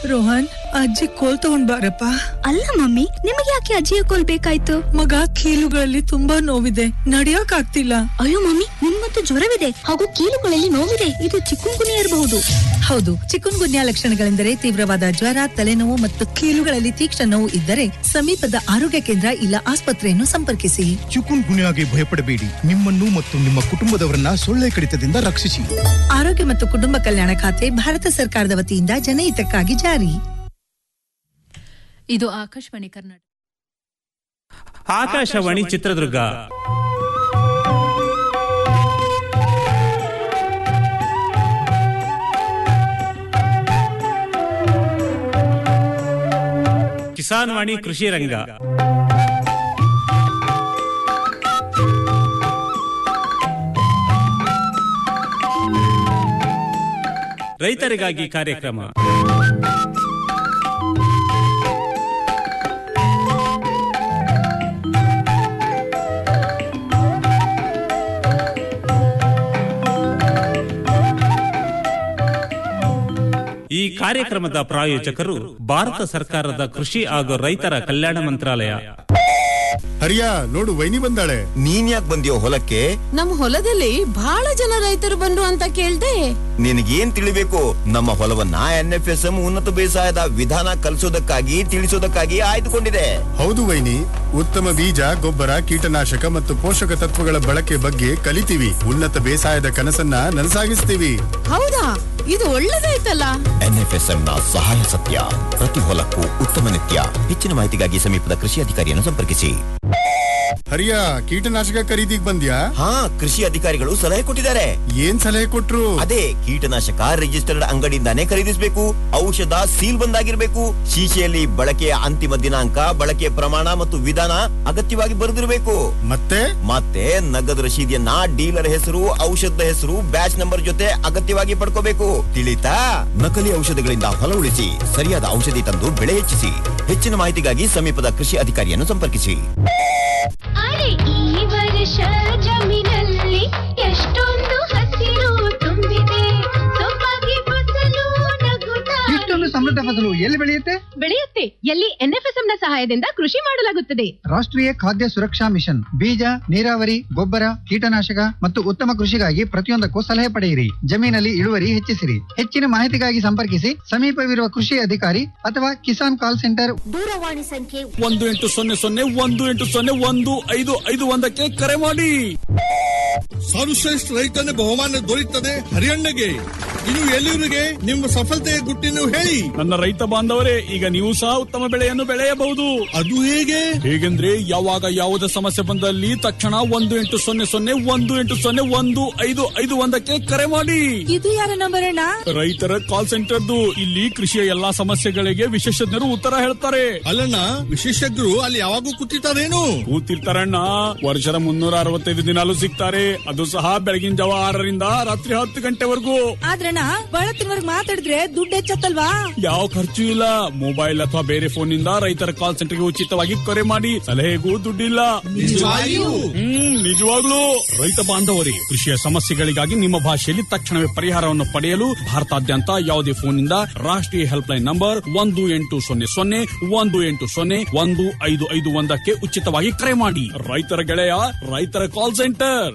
ರೋಹನ್ ಅಜ್ಜಿ ಕೋಲ್ ತಗೊಂಡ್ ಬಾರಪ್ಪ ಅಲ್ಲ ಮಮ್ಮಿ ನಿಮಗೆ ಯಾಕೆ ಅಜ್ಜಿಯ ಕೋಲ್ ಬೇಕಾಯ್ತು ಮಗ ಕೀಲುಗಳಲ್ಲಿ ತುಂಬಾ ನೋವಿದೆ ನಡಿಯಕ್ ಆಗ್ತಿಲ್ಲ ಅಯ್ಯೋ ಮಮ್ಮಿ ನಿಮ್ಮಂತೂ ಜ್ವರವಿದೆ ಹಾಗೂ ಕೀಲುಗಳಲ್ಲಿ ನೋವಿದೆ ಇದು ಚಿಕ್ಕುಂಗುನಿ ಇರಬಹುದು ಹೌದು ಚಿಕುನ್ ಗುನ್ಯಾ ಲಕ್ಷಣಗಳೆಂದರೆ ತೀವ್ರವಾದ ಜ್ವರ ತಲೆನೋವು ಮತ್ತು ಕೀಲುಗಳಲ್ಲಿ ತೀಕ್ಷ್ಣ ನೋವು ಇದ್ದರೆ ಸಮೀಪದ ಆರೋಗ್ಯ ಕೇಂದ್ರ ಇಲ್ಲ ಆಸ್ಪತ್ರೆಯನ್ನು ಸಂಪರ್ಕಿಸಿ ಚಿಕುನ್ ಗುನ್ಯಾಗೆ ಭಯಪಡಬೇಡಿ ನಿಮ್ಮನ್ನು ಮತ್ತು ನಿಮ್ಮ ಕುಟುಂಬದವರನ್ನ ಸೊಳ್ಳೆ ಕಡಿತದಿಂದ ರಕ್ಷಿಸಿ ಆರೋಗ್ಯ ಮತ್ತು ಕುಟುಂಬ ಕಲ್ಯಾಣ ಖಾತೆ ಭಾರತ ಸರ್ಕಾರದ ವತಿಯಿಂದ ಜನಹಿತಕ್ಕಾಗಿ ಜಾರಿ ಇದು ಆಕಾಶವಾಣಿ ಕರ್ನಾಟಕ ಆಕಾಶವಾಣಿ ಚಿತ್ರದುರ್ಗ ಕಿಸಾನ್ ವಾಣಿ ಕೃಷಿ ರಂಗ ರೈತರಿಗಾಗಿ ಕಾರ್ಯಕ್ರಮ ಈ ಕಾರ್ಯಕ್ರಮದ ಪ್ರಾಯೋಜಕರು ಭಾರತ ಸರ್ಕಾರದ ಕೃಷಿ ಹಾಗೂ ರೈತರ ಕಲ್ಯಾಣ ಮಂತ್ರಾಲಯ ಹರಿಯಾ ನೋಡು ವೈನಿ ಬಂದಾಳೆ ನೀನ್ ಯಾಕೆ ಬಂದಿಯೋ ಹೊಲಕ್ಕೆ ನಮ್ ಹೊಲದಲ್ಲಿ ಬಹಳ ಜನ ರೈತರು ಬಂದ್ರು ಅಂತ ಕೇಳ್ದೆ ನಿನಗೇನ್ ತಿಳಿಬೇಕು ನಮ್ಮ ಹೊಲವನ್ನ ಎನ್ ಎಫ್ ಎಸ್ ಎಂ ಉನ್ನತ ಬೇಸಾಯದ ವಿಧಾನ ಕಲಿಸೋದಕ್ಕಾಗಿ ತಿಳಿಸೋದಕ್ಕಾಗಿ ಆಯ್ದುಕೊಂಡಿದೆ ಹೌದು ವೈನಿ ಉತ್ತಮ ಬೀಜ ಗೊಬ್ಬರ ಕೀಟನಾಶಕ ಮತ್ತು ಪೋಷಕ ತತ್ವಗಳ ಬಳಕೆ ಬಗ್ಗೆ ಕಲಿತೀವಿ ಉನ್ನತ ಬೇಸಾಯದ ಕನಸನ್ನ ನನಸಾಗಿಸ್ತೀವಿ ಹೌದಾ ಇದು ಒಳ್ಳೇದಾಯ್ತಲ್ಲ ಎನ್ ಎಫ್ ಎಸ್ ಎಂ ನ ಸಹಾಯ ಸತ್ಯ ಪ್ರತಿ ಹೊಲಕ್ಕೂ ಉತ್ತಮ ನಿತ್ಯ ಹೆಚ್ಚಿನ ಮಾಹಿತಿಗಾಗಿ ಸಮೀಪದ ಕೃಷಿ ಅಧಿಕಾರಿಯನ್ನು ಸಂಪರ್ಕಿಸಿ ಹರಿಯಾ ಕೀಟನಾಶಕ ಖರೀದಿಗ್ ಬಂದ್ಯಾ ಹಾ ಕೃಷಿ ಅಧಿಕಾರಿಗಳು ಸಲಹೆ ಕೊಟ್ಟಿದ್ದಾರೆ ಏನ್ ಸಲಹೆ ಕೊಟ್ರು ಅದೇ ಕೀಟನಾಶಕ ರಿಜಿಸ್ಟರ್ಡ್ ಅಂಗಡಿಯಿಂದಾನೇ ಖರೀದಿಸಬೇಕು ಔಷಧ ಸೀಲ್ ಬಂದಾಗಿರ್ಬೇಕು ಶೀಶೆಯಲ್ಲಿ ಬಳಕೆಯ ಅಂತಿಮ ದಿನಾಂಕ ಬಳಕೆಯ ಪ್ರಮಾಣ ಮತ್ತು ವಿಧಾನ ಅಗತ್ಯವಾಗಿ ಬರೆದಿರಬೇಕು ಮತ್ತೆ ಮತ್ತೆ ನಗದು ರಶೀದಿಯನ್ನ ಡೀಲರ್ ಹೆಸರು ಔಷಧದ ಹೆಸರು ಬ್ಯಾಚ್ ನಂಬರ್ ಜೊತೆ ಅಗತ್ಯವಾಗಿ ಪಡ್ಕೋಬೇಕು ತಿಳಿತಾ ನಕಲಿ ಔಷಧಗಳಿಂದ ಹೊಲ ಉಳಿಸಿ ಸರಿಯಾದ ಔಷಧಿ ತಂದು ಬೆಳೆ ಹೆಚ್ಚಿಸಿ ಹೆಚ್ಚಿನ ಮಾಹಿತಿಗಾಗಿ ಸಮೀಪದ ಕೃಷಿ ಅಧಿಕಾರಿಯನ್ನು ಸಂಪರ್ಕಿಸಿ ಅರೆ ಈ ವರ್ಷ ಜಮೀನಲ್ಲಿ ಎಷ್ಟೊಂದು ಹಸಿರು ತುಂಬಿದೆ ಸೊಬಗೆ ಫಸಲು ನಗುತ್ತಾ ಇಷ್ಟೊಂದು ಸಮೃದ್ಧ ಫಸಲು ಎಲ್ಲಿ ಬೆಳೆಯುತ್ತೆ ಬೆಳೆಯುತ್ತೆ ಎಲ್ಲಿ ಎನ್ಎಫ್ಎಸ್ಎಂ ನ ಸಹಾಯದಿಂದ ಕೃಷಿ ಮಾಡಲಾಗುತ್ತದೆ ರಾಷ್ಟ್ರೀಯ ಖಾದ್ಯ ಸುರಕ್ಷಾ ಮಿಷನ್ ಬೀಜ ನೀರಾವರಿ ಗೊಬ್ಬರ ಕೀಟನಾಶಕ ಮತ್ತು ಉತ್ತಮ ಕೃಷಿಗಾಗಿ ಪ್ರತಿಯೊಂದಕ್ಕೂ ಸಲಹೆ ಪಡೆಯಿರಿ ಜಮೀನಲ್ಲಿ ಇಳುವರಿ ಹೆಚ್ಚಿಸಿರಿ ಹೆಚ್ಚಿನ ಮಾಹಿತಿಗಾಗಿ ಸಂಪರ್ಕಿಸಿ ಸಮೀಪವಿರುವ ಕೃಷಿ ಅಧಿಕಾರಿ ಅಥವಾ ಕಿಸಾನ್ ಕಾಲ್ ಸೆಂಟರ್ ದೂರವಾಣಿ ಸಂಖ್ಯೆ ಒಂದು ಎಂಟು ಸೊನ್ನೆ ಸೊನ್ನೆ ಒಂದು ಎಂಟು ಸೊನ್ನೆ ಒಂದು ಐದು ಐದು ಒಂದಕ್ಕೆ ಕರೆ ಮಾಡಿ ಸರ್ವಶ್ರೇಷ್ಠ ರೈತನ ಬಹುಮಾನ ದೊರೆಯುತ್ತದೆ ಹರಿಯಣ್ಣಗೆ ಇನ್ನು ಎಲ್ಲಿವರಿಗೆ ನಿಮ್ಮ ಸಫಲತೆಯ ಗುಟ್ಟಿನ ಹೇಳಿ ನನ್ನ ರೈತ ಬಾಂಧವರೇ ಈಗ ನೀವು ಸಹ ಉತ್ತಮ ಬೆಳೆಯನ್ನು ಬೆಳೆಯಬಹುದು ಅದು ಹೇಗೆ ಹೇಗೆಂದ್ರೆ ಯಾವಾಗ ಯಾವುದೇ ಸಮಸ್ಯೆ ಬಂದಲ್ಲಿ ತಕ್ಷಣ ಒಂದು ಎಂಟು ಸೊನ್ನೆ ಸೊನ್ನೆ ಒಂದು ಎಂಟು ಸೊನ್ನೆ ಒಂದು ಐದು ಐದು ಒಂದಕ್ಕೆ ಕರೆ ಮಾಡಿ ಇದು ಯಾರ ನಂಬರ್ ಅಣ್ಣ ರೈತರ ಕಾಲ್ ಸೆಂಟರ್ದು ಇಲ್ಲಿ ಕೃಷಿಯ ಎಲ್ಲಾ ಸಮಸ್ಯೆಗಳಿಗೆ ವಿಶೇಷಜ್ಞರು ಉತ್ತರ ಹೇಳ್ತಾರೆ ಅಲ್ಲಣ್ಣ ವಿಶೇಷಜ್ಞರು ಅಲ್ಲಿ ಯಾವಾಗೂ ಕೂತಿರ್ತಾರೇನು ಕೂತಿರ್ತಾರಣ್ಣ ವರ್ಷದ ಮುನ್ನೂರ ಅರವತ್ತೈದು ದಿನಾಲು ಸಿಗ್ತಾರೆ ಅದು ಸಹ ಬೆಳಗಿನ ಜಾವ ಆರರಿಂದ ರಾತ್ರಿ ಹತ್ತು ಗಂಟೆವರೆಗೂ ಆದ್ರಣ್ಣ ಬಳತ್ತಿನವರ್ಗ್ ಮಾತಾಡಿದ್ರೆ ದುಡ್ಡು ಹೆಚ್ಚತ್ತಲ್ವಾ ಯಾವ ಖರ್ಚು ಇಲ್ಲ ಮೊಬೈಲ್ ಅಥವಾ ಬೇರೆ ಫೋನ್ ನಿಂದ ರೈತರ ಕಾಲ್ ಸೆಂಟರ್ಗೆ ಉಚಿತವಾಗಿ ಕರೆ ಮಾಡಿ ಸಲಹೆಗೂ ದುಡ್ಡಿಲ್ಲ ನಿಜವಾಗಿಯೂ? ಹ್ಮ್ ನಿಜವಾಗ್ಲೂ ರೈತ ಬಾಂಧವರೇ ಕೃಷಿಯ ಸಮಸ್ಯೆಗಳಿಗಾಗಿ ನಿಮ್ಮ ಭಾಷೆಯಲ್ಲಿ ತಕ್ಷಣವೇ ಪರಿಹಾರವನ್ನು ಪಡೆಯಲು ಭಾರತಾದ್ಯಂತ ಯಾವುದೇ ಫೋನ್ ನಿಂದ ರಾಷ್ಟ್ರೀಯ ಹೆಲ್ಪ್ ಲೈನ್ ನಂಬರ್ ಒಂದು ಎಂಟು ಸೊನ್ನೆ ಸೊನ್ನೆ ಒಂದು ಎಂಟು ಸೊನ್ನೆ ಒಂದು ಐದು ಐದು ಒಂದಕ್ಕೆ ಉಚಿತವಾಗಿ ಕರೆ ಮಾಡಿ ರೈತರ ಗೆಳೆಯ ರೈತರ ಕಾಲ್ ಸೆಂಟರ್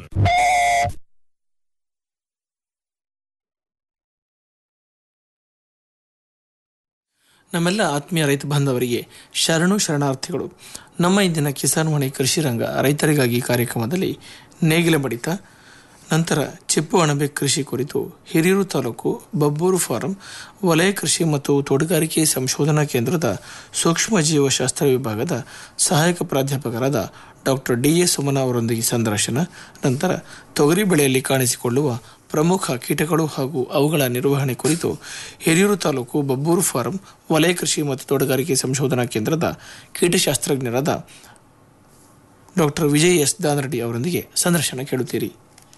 ನಮ್ಮೆಲ್ಲ ಆತ್ಮೀಯ ರೈತ ಬಾಂಧವರಿಗೆ ಶರಣು ಶರಣಾರ್ಥಿಗಳು ನಮ್ಮ ಇಂದಿನ ಕಿಸಾನ್ ಮಣಿ ಕೃಷಿ ರಂಗ ರೈತರಿಗಾಗಿ ಕಾರ್ಯಕ್ರಮದಲ್ಲಿ ನೇಗಿಲ ಬಡಿತ ನಂತರ ಚಿಪ್ಪು ಅಣಬೆ ಕೃಷಿ ಕುರಿತು ಹಿರಿಯೂರು ತಾಲೂಕು ಬಬ್ಬೂರು ಫಾರಂ ವಲಯ ಕೃಷಿ ಮತ್ತು ತೋಟಗಾರಿಕೆ ಸಂಶೋಧನಾ ಕೇಂದ್ರದ ಸೂಕ್ಷ್ಮ ಜೀವಶಾಸ್ತ್ರ ವಿಭಾಗದ ಸಹಾಯಕ ಪ್ರಾಧ್ಯಾಪಕರಾದ ಡಾಕ್ಟರ್ ಡಿ ಎಸ್ ಸುಮನ ಅವರೊಂದಿಗೆ ಸಂದರ್ಶನ ನಂತರ ತೊಗರಿ ಬೆಳೆಯಲ್ಲಿ ಕಾಣಿಸಿಕೊಳ್ಳುವ ಪ್ರಮುಖ ಕೀಟಗಳು ಹಾಗೂ ಅವುಗಳ ನಿರ್ವಹಣೆ ಕುರಿತು ಹಿರಿಯೂರು ತಾಲೂಕು ಬಬ್ಬೂರು ಫಾರಂ ವಲಯ ಕೃಷಿ ಮತ್ತು ತೋಟಗಾರಿಕೆ ಸಂಶೋಧನಾ ಕೇಂದ್ರದ ಕೀಟಶಾಸ್ತ್ರಜ್ಞರಾದ ಡಾಕ್ಟರ್ ವಿಜಯ್ ಎಸ್ ದಾನರೆಡ್ಡಿ ಅವರೊಂದಿಗೆ ಸಂದರ್ಶನ ಕೇಳುತ್ತೀರಿ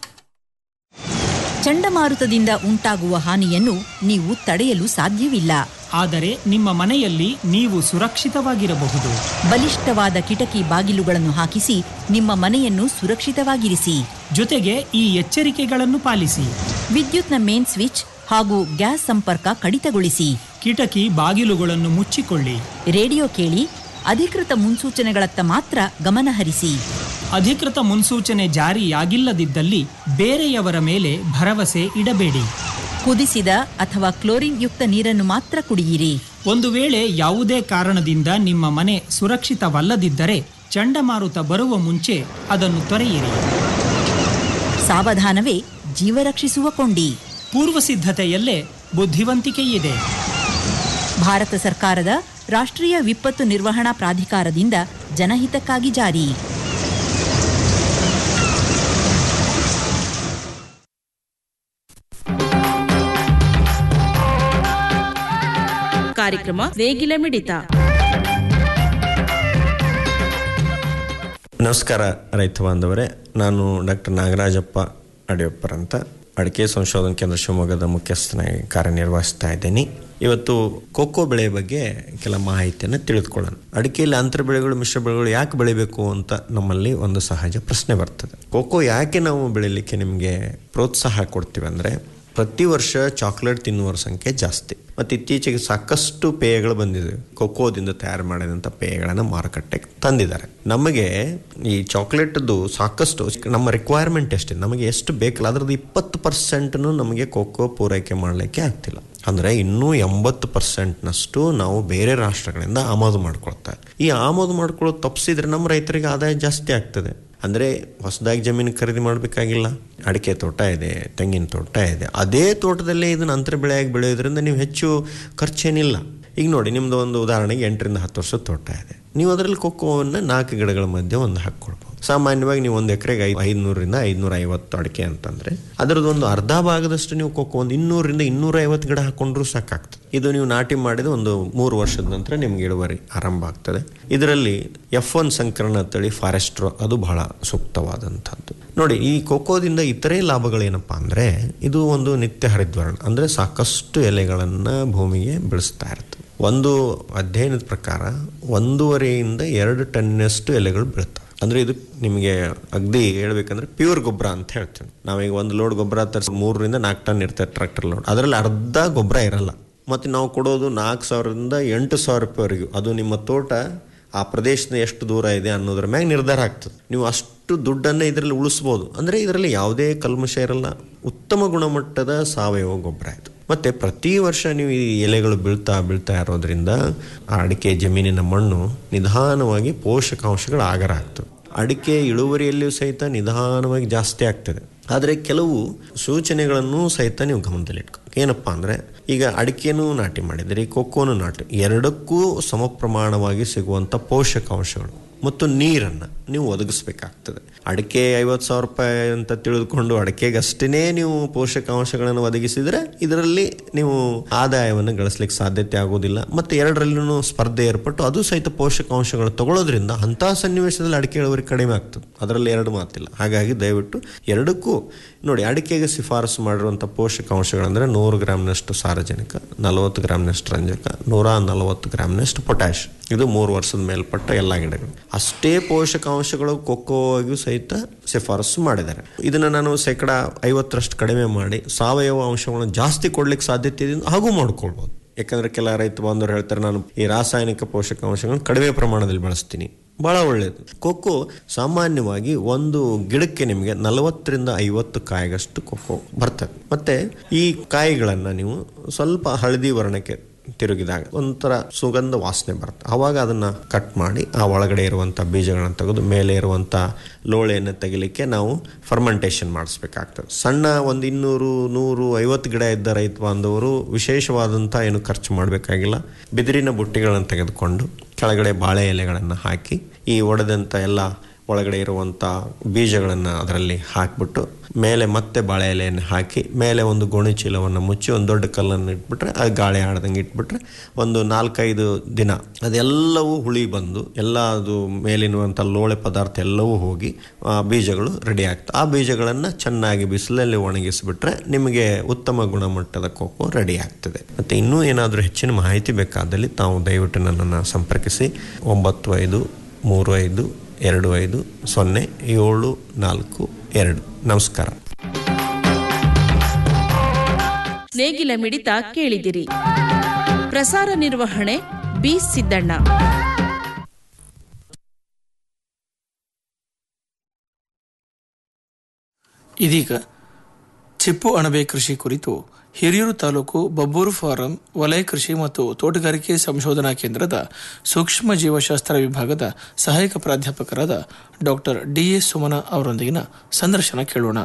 ಚಂಡಮಾರುತದಿಂದ ಉಂಟಾಗುವ ಹಾನಿಯನ್ನು ನೀವು ತಡೆಯಲು ಸಾಧ್ಯವಿಲ್ಲ ಆದರೆ ನಿಮ್ಮ ಮನೆಯಲ್ಲಿ ನೀವು ಸುರಕ್ಷಿತವಾಗಿರಬಹುದು ಬಲಿಷ್ಠವಾದ ಕಿಟಕಿ ಬಾಗಿಲುಗಳನ್ನು ಹಾಕಿಸಿ ನಿಮ್ಮ ಮನೆಯನ್ನು ಸುರಕ್ಷಿತವಾಗಿರಿಸಿ ಜೊತೆಗೆ ಈ ಎಚ್ಚರಿಕೆಗಳನ್ನು ಪಾಲಿಸಿ ವಿದ್ಯುತ್ನ ಮೇನ್ ಸ್ವಿಚ್ ಹಾಗೂ ಗ್ಯಾಸ್ ಸಂಪರ್ಕ ಕಡಿತಗೊಳಿಸಿ ಕಿಟಕಿ ಬಾಗಿಲುಗಳನ್ನು ಮುಚ್ಚಿಕೊಳ್ಳಿ ರೇಡಿಯೋ ಕೇಳಿ ಅಧಿಕೃತ ಮುನ್ಸೂಚನೆಗಳತ್ತ ಮಾತ್ರ ಗಮನ ಹರಿಸಿ ಅಧಿಕೃತ ಮುನ್ಸೂಚನೆ ಜಾರಿಯಾಗಿಲ್ಲದಿದ್ದಲ್ಲಿ ಬೇರೆಯವರ ಮೇಲೆ ಭರವಸೆ ಇಡಬೇಡಿ ಕುದಿಸಿದ ಅಥವಾ ಕ್ಲೋರಿನ್ ಯುಕ್ತ ನೀರನ್ನು ಮಾತ್ರ ಕುಡಿಯಿರಿ ಒಂದು ವೇಳೆ ಯಾವುದೇ ಕಾರಣದಿಂದ ನಿಮ್ಮ ಮನೆ ಸುರಕ್ಷಿತವಲ್ಲದಿದ್ದರೆ ಚಂಡಮಾರುತ ಬರುವ ಮುಂಚೆ ಅದನ್ನು ತೊರೆಯಿರಿ ಸಾವಧಾನವೇ ಜೀವ ರಕ್ಷಿಸುವ ಕೊಂಡಿ ಪೂರ್ವ ಸಿದ್ಧತೆಯಲ್ಲೇ ಬುದ್ಧಿವಂತಿಕೆ ಇದೆ ಭಾರತ ಸರ್ಕಾರದ ರಾಷ್ಟ್ರೀಯ ವಿಪತ್ತು ನಿರ್ವಹಣಾ ಪ್ರಾಧಿಕಾರದಿಂದ ಜನಹಿತಕ್ಕಾಗಿ ಜಾರಿ ಕಾರ್ಯಕ್ರಮ ನೇಗಿಲ ಮಿಡಿತ ನಮಸ್ಕಾರ ರೈತ ಬಾಂಧವರೇ ನಾನು ಡಾಕ್ಟರ್ ನಾಗರಾಜಪ್ಪ ಅಡಿಯಪ್ಪರ್ ಅಂತ ಅಡಿಕೆ ಸಂಶೋಧನಾ ಕೇಂದ್ರ ಶಿವಮೊಗ್ಗದ ಮುಖ್ಯಸ್ಥನಾಗಿ ಕಾರ್ಯನಿರ್ವಹಿಸ್ತಾ ಇದ್ದೀನಿ ಇವತ್ತು ಕೋಕೋ ಬೆಳೆ ಬಗ್ಗೆ ಕೆಲ ಮಾಹಿತಿಯನ್ನು ತಿಳಿದುಕೊಳ್ಳೋಣ ಅಡಿಕೆಯಲ್ಲಿ ಅಂತರ ಬೆಳೆಗಳು ಮಿಶ್ರ ಬೆಳೆಗಳು ಯಾಕೆ ಬೆಳಿಬೇಕು ಅಂತ ನಮ್ಮಲ್ಲಿ ಒಂದು ಸಹಜ ಪ್ರಶ್ನೆ ಬರ್ತದೆ ಕೋಕೋ ಯಾಕೆ ನಾವು ಬೆಳಿಲಿಕ್ಕೆ ನಿಮಗೆ ಪ್ರೋತ್ಸಾಹ ಕೊಡ್ತೀವಿ ಅಂದರೆ ಪ್ರತಿ ವರ್ಷ ಚಾಕ್ಲೇಟ್ ತಿನ್ನುವರ ಸಂಖ್ಯೆ ಜಾಸ್ತಿ ಮತ್ತು ಇತ್ತೀಚೆಗೆ ಸಾಕಷ್ಟು ಪೇಯಗಳು ಬಂದಿದೆ ಕೊಕೋದಿಂದ ತಯಾರು ಮಾಡಿದಂಥ ಪೇಯಗಳನ್ನು ಮಾರುಕಟ್ಟೆಗೆ ತಂದಿದ್ದಾರೆ ನಮಗೆ ಈ ಚಾಕ್ಲೇಟ್ದು ಸಾಕಷ್ಟು ನಮ್ಮ ರಿಕ್ವೈರ್ಮೆಂಟ್ ಎಷ್ಟಿದೆ ನಮಗೆ ಎಷ್ಟು ಬೇಕಲ್ಲ ಅದರದ್ದು ಇಪ್ಪತ್ತು ಪರ್ಸೆಂಟ್ನು ನಮಗೆ ಕೊಕ್ಕೋ ಪೂರೈಕೆ ಮಾಡಲಿಕ್ಕೆ ಆಗ್ತಿಲ್ಲ ಅಂದರೆ ಇನ್ನೂ ಎಂಬತ್ತು ಪರ್ಸೆಂಟ್ನಷ್ಟು ನಾವು ಬೇರೆ ರಾಷ್ಟ್ರಗಳಿಂದ ಆಮದು ಮಾಡ್ಕೊಳ್ತಾ ಈ ಆಮದು ಮಾಡ್ಕೊಳ್ಳೋದು ತಪ್ಪಿಸಿದ್ರೆ ನಮ್ಮ ರೈತರಿಗೆ ಆದಾಯ ಜಾಸ್ತಿ ಆಗ್ತದೆ ಅಂದರೆ ಹೊಸದಾಗಿ ಜಮೀನು ಖರೀದಿ ಮಾಡಬೇಕಾಗಿಲ್ಲ ಅಡಿಕೆ ತೋಟ ಇದೆ ತೆಂಗಿನ ತೋಟ ಇದೆ ಅದೇ ತೋಟದಲ್ಲೇ ಇದನ್ನು ಅಂತರ ಬೆಳೆಯಾಗಿ ಬೆಳೆಯೋದ್ರಿಂದ ನೀವು ಹೆಚ್ಚು ಖರ್ಚೇನಿಲ್ಲ ಈಗ ನೋಡಿ ನಿಮ್ಮದು ಒಂದು ಉದಾಹರಣೆಗೆ ಎಂಟರಿಂದ ಹತ್ತು ವರ್ಷದ ತೋಟ ಇದೆ ನೀವು ಅದರಲ್ಲಿ ಕೊಕ್ಕೋವನ್ನು ನಾಲ್ಕು ಗಿಡಗಳ ಮಧ್ಯೆ ಒಂದು ಹಾಕ್ಕೊಳ್ಬೋದು ಸಾಮಾನ್ಯವಾಗಿ ನೀವು ಒಂದು ಎಕರೆಗೆ ಐದು ಐದುನೂರಿಂದ ಐದುನೂರ ಐವತ್ತು ಅಡಿಕೆ ಅಂತಂದರೆ ಅದರದ್ದು ಒಂದು ಅರ್ಧ ಭಾಗದಷ್ಟು ನೀವು ಕೊಕ್ಕೋ ಒಂದು ಇನ್ನೂರಿಂದ ಇನ್ನೂರ ಐವತ್ತು ಗಿಡ ಹಾಕೊಂಡ್ರೂ ಸಾಕಾಗ್ತದೆ ಇದು ನೀವು ನಾಟಿ ಮಾಡಿದ ಒಂದು ಮೂರು ವರ್ಷದ ನಂತರ ನಿಮ್ಗೆ ಇಳುವರಿ ಆರಂಭ ಆಗ್ತದೆ ಇದರಲ್ಲಿ ಎಫ್ ಒನ್ ಸಂಕರಣ ತಳಿ ಫಾರೆಸ್ಟ್ರೋ ಅದು ಬಹಳ ಸೂಕ್ತವಾದಂಥದ್ದು ನೋಡಿ ಈ ಕೋಕೋದಿಂದ ಇತರೆ ಲಾಭಗಳೇನಪ್ಪ ಅಂದರೆ ಇದು ಒಂದು ನಿತ್ಯ ಹರಿದ್ವರ್ಣ ಅಂದರೆ ಸಾಕಷ್ಟು ಎಲೆಗಳನ್ನು ಭೂಮಿಗೆ ಬೆಳೆಸ್ತಾ ಇರ್ತದೆ ಒಂದು ಅಧ್ಯಯನದ ಪ್ರಕಾರ ಒಂದೂವರೆಯಿಂದ ಎರಡು ಟನ್ನಷ್ಟು ಎಲೆಗಳು ಬೀಳ್ತವೆ ಅಂದರೆ ಇದು ನಿಮಗೆ ಅಗದಿ ಹೇಳ್ಬೇಕಂದ್ರೆ ಪ್ಯೂರ್ ಗೊಬ್ಬರ ಅಂತ ಹೇಳ್ತೀವಿ ನಾವೀಗ ಒಂದು ಲೋಡ್ ಗೊಬ್ಬರ ತರಿಸಿ ಮೂರರಿಂದ ನಾಲ್ಕು ಟನ್ ಇರ್ತದೆ ಟ್ರ್ಯಾಕ್ಟರ್ ಲೋಡ್ ಅದರಲ್ಲಿ ಅರ್ಧ ಗೊಬ್ಬರ ಇರಲ್ಲ ಮತ್ತು ನಾವು ಕೊಡೋದು ನಾಲ್ಕು ಸಾವಿರದಿಂದ ಎಂಟು ಸಾವಿರ ರೂಪಾಯಿವರೆಗೂ ಅದು ನಿಮ್ಮ ತೋಟ ಆ ಪ್ರದೇಶದ ಎಷ್ಟು ದೂರ ಇದೆ ಅನ್ನೋದ್ರ ಮ್ಯಾಗ ನಿರ್ಧಾರ ಆಗ್ತದೆ ನೀವು ಅಷ್ಟು ದುಡ್ಡನ್ನು ಇದರಲ್ಲಿ ಉಳಿಸ್ಬೋದು ಅಂದರೆ ಇದರಲ್ಲಿ ಯಾವುದೇ ಕಲ್ಮಶ ಇರಲ್ಲ ಉತ್ತಮ ಗುಣಮಟ್ಟದ ಸಾವಯವ ಗೊಬ್ಬರ ಇದು ಮತ್ತು ಪ್ರತಿ ವರ್ಷ ನೀವು ಈ ಎಲೆಗಳು ಬೀಳ್ತಾ ಬೀಳ್ತಾ ಇರೋದ್ರಿಂದ ಆ ಅಡಿಕೆ ಜಮೀನಿನ ಮಣ್ಣು ನಿಧಾನವಾಗಿ ಪೋಷಕಾಂಶಗಳು ಆಗರ ಆಗ್ತದೆ ಅಡಿಕೆ ಇಳುವರಿಯಲ್ಲಿಯೂ ಸಹಿತ ನಿಧಾನವಾಗಿ ಜಾಸ್ತಿ ಆಗ್ತದೆ ಆದರೆ ಕೆಲವು ಸೂಚನೆಗಳನ್ನು ಸಹಿತ ನೀವು ಗಮನದಲ್ಲಿಟ್ಕೊ ಏನಪ್ಪ ಅಂದರೆ ಈಗ ಅಡಿಕೆನೂ ನಾಟಿ ಮಾಡಿದರೆ ಈ ಕೊಕ್ಕೋನು ನಾಟಿ ಎರಡಕ್ಕೂ ಸಮ ಪ್ರಮಾಣವಾಗಿ ಸಿಗುವಂಥ ಪೋಷಕಾಂಶಗಳು ಮತ್ತು ನೀರನ್ನು ನೀವು ಒದಗಿಸ್ಬೇಕಾಗ್ತದೆ ಅಡಿಕೆ ಐವತ್ತು ಸಾವಿರ ರೂಪಾಯಿ ಅಂತ ತಿಳಿದುಕೊಂಡು ಅಡಿಕೆಗಷ್ಟೇ ನೀವು ಪೋಷಕಾಂಶಗಳನ್ನು ಒದಗಿಸಿದರೆ ಇದರಲ್ಲಿ ನೀವು ಆದಾಯವನ್ನು ಗಳಿಸ್ಲಿಕ್ಕೆ ಸಾಧ್ಯತೆ ಆಗೋದಿಲ್ಲ ಮತ್ತು ಎರಡರಲ್ಲೂ ಸ್ಪರ್ಧೆ ಏರ್ಪಟ್ಟು ಅದು ಸಹಿತ ಪೋಷಕಾಂಶಗಳು ತಗೊಳ್ಳೋದ್ರಿಂದ ಅಂತಹ ಸನ್ನಿವೇಶದಲ್ಲಿ ಅಡಿಕೆ ಇಳುವರಿ ಕಡಿಮೆ ಆಗ್ತದೆ ಅದರಲ್ಲಿ ಎರಡು ಮಾತಿಲ್ಲ ಹಾಗಾಗಿ ದಯವಿಟ್ಟು ಎರಡಕ್ಕೂ ನೋಡಿ ಅಡಿಕೆಗೆ ಶಿಫಾರಸು ಮಾಡಿರುವಂಥ ಪೋಷಕಾಂಶಗಳಂದರೆ ನೂರು ಗ್ರಾಮ್ನಷ್ಟು ಸಾರಜನಕ ನಲವತ್ತು ಗ್ರಾಮ್ನಷ್ಟು ರಂಜಕ ನೂರ ನಲವತ್ತು ಗ್ರಾಮ್ನಷ್ಟು ಪೊಟ್ಯಾಶ್ ಇದು ಮೂರು ವರ್ಷದ ಮೇಲ್ಪಟ್ಟ ಎಲ್ಲ ಗಿಡಗಳು ಅಷ್ಟೇ ಪೋಷಕಾಂಶಗಳು ಕೊಕ್ಕೋವಾಗಿಯೂ ಸಹಿತ ಶಿಫಾರಸು ಮಾಡಿದ್ದಾರೆ ಇದನ್ನು ನಾನು ಶೇಕಡ ಐವತ್ತರಷ್ಟು ಕಡಿಮೆ ಮಾಡಿ ಸಾವಯವ ಅಂಶಗಳನ್ನು ಜಾಸ್ತಿ ಕೊಡ್ಲಿಕ್ಕೆ ಸಾಧ್ಯತೆ ಇದೆ ಹಾಗೂ ಮಾಡ್ಕೊಳ್ಬೋದು ಯಾಕಂದ್ರೆ ಕೆಲ ರೈತ ಬಾಂಧವರು ಹೇಳ್ತಾರೆ ನಾನು ಈ ರಾಸಾಯನಿಕ ಪೋಷಕಾಂಶಗಳನ್ನು ಕಡಿಮೆ ಪ್ರಮಾಣದಲ್ಲಿ ಬಳಸ್ತೀನಿ ಭಾಳ ಒಳ್ಳೆಯದು ಕೊಕ್ಕೋ ಸಾಮಾನ್ಯವಾಗಿ ಒಂದು ಗಿಡಕ್ಕೆ ನಿಮಗೆ ನಲವತ್ತರಿಂದ ಐವತ್ತು ಕಾಯಿಗಷ್ಟು ಕೊಕ್ಕೋ ಬರ್ತದೆ ಮತ್ತೆ ಈ ಕಾಯಿಗಳನ್ನು ನೀವು ಸ್ವಲ್ಪ ಹಳದಿ ವರ್ಣಕ್ಕೆ ತಿರುಗಿದಾಗ ಒಂಥರ ಸುಗಂಧ ವಾಸನೆ ಬರುತ್ತೆ ಆವಾಗ ಅದನ್ನು ಕಟ್ ಮಾಡಿ ಆ ಒಳಗಡೆ ಇರುವಂಥ ಬೀಜಗಳನ್ನು ತೆಗೆದು ಮೇಲೆ ಇರುವಂಥ ಲೋಳೆಯನ್ನು ತೆಗಿಲಿಕ್ಕೆ ನಾವು ಫರ್ಮೆಂಟೇಷನ್ ಮಾಡಿಸ್ಬೇಕಾಗ್ತದೆ ಸಣ್ಣ ಒಂದು ಇನ್ನೂರು ನೂರು ಐವತ್ತು ಗಿಡ ಇದ್ದ ರೈತ ಬಾಂಧವರು ವಿಶೇಷವಾದಂಥ ಏನು ಖರ್ಚು ಮಾಡಬೇಕಾಗಿಲ್ಲ ಬಿದಿರಿನ ಬುಟ್ಟಿಗಳನ್ನು ತೆಗೆದುಕೊಂಡು ಕೆಳಗಡೆ ಬಾಳೆ ಎಲೆಗಳನ್ನು ಹಾಕಿ ಈ ಒಡೆದಂಥ ಎಲ್ಲ ಒಳಗಡೆ ಇರುವಂಥ ಬೀಜಗಳನ್ನು ಅದರಲ್ಲಿ ಹಾಕಿಬಿಟ್ಟು ಮೇಲೆ ಮತ್ತೆ ಬಾಳೆ ಎಲೆಯನ್ನು ಹಾಕಿ ಮೇಲೆ ಒಂದು ಗೋಣಿ ಚೀಲವನ್ನು ಮುಚ್ಚಿ ಒಂದು ದೊಡ್ಡ ಕಲ್ಲನ್ನು ಇಟ್ಬಿಟ್ರೆ ಅದು ಗಾಳಿ ಆಡ್ದಂಗೆ ಇಟ್ಬಿಟ್ರೆ ಒಂದು ನಾಲ್ಕೈದು ದಿನ ಅದೆಲ್ಲವೂ ಹುಳಿ ಬಂದು ಎಲ್ಲ ಅದು ಮೇಲಿರುವಂಥ ಲೋಳೆ ಪದಾರ್ಥ ಎಲ್ಲವೂ ಹೋಗಿ ಆ ಬೀಜಗಳು ರೆಡಿ ಆಗ್ತವೆ ಆ ಬೀಜಗಳನ್ನು ಚೆನ್ನಾಗಿ ಬಿಸಿಲಲ್ಲಿ ಒಣಗಿಸಿಬಿಟ್ರೆ ನಿಮಗೆ ಉತ್ತಮ ಗುಣಮಟ್ಟದ ಕೋಕೋ ರೆಡಿ ಆಗ್ತದೆ ಮತ್ತು ಇನ್ನೂ ಏನಾದರೂ ಹೆಚ್ಚಿನ ಮಾಹಿತಿ ಬೇಕಾದಲ್ಲಿ ತಾವು ದಯವಿಟ್ಟು ನನ್ನನ್ನು ಸಂಪರ್ಕಿಸಿ ಒಂಬತ್ತು ಐದು ಮೂರು ಐದು ಎರಡು ಐದು ಸೊನ್ನೆ ಏಳು ನಾಲ್ಕು ಎರಡು ನಮಸ್ಕಾರ ನೇಗಿಲ ಮಿಡಿತ ಕೇಳಿದಿರಿ ಪ್ರಸಾರ ನಿರ್ವಹಣೆ ಬಿ ಸಿದ್ದಣ್ಣ ಇದೀಗ ಚಿಪ್ಪು ಅಣಬೆ ಕೃಷಿ ಕುರಿತು ಹಿರಿಯೂರು ತಾಲೂಕು ಬಬ್ಬೂರು ಫಾರಂ ವಲಯ ಕೃಷಿ ಮತ್ತು ತೋಟಗಾರಿಕೆ ಸಂಶೋಧನಾ ಕೇಂದ್ರದ ಸೂಕ್ಷ್ಮ ಜೀವಶಾಸ್ತ್ರ ವಿಭಾಗದ ಸಹಾಯಕ ಪ್ರಾಧ್ಯಾಪಕರಾದ ಡಾಕ್ಟರ್ ಡಿ ಎಸ್ ಸುಮನ ಅವರೊಂದಿಗಿನ ಸಂದರ್ಶನ ಕೇಳೋಣ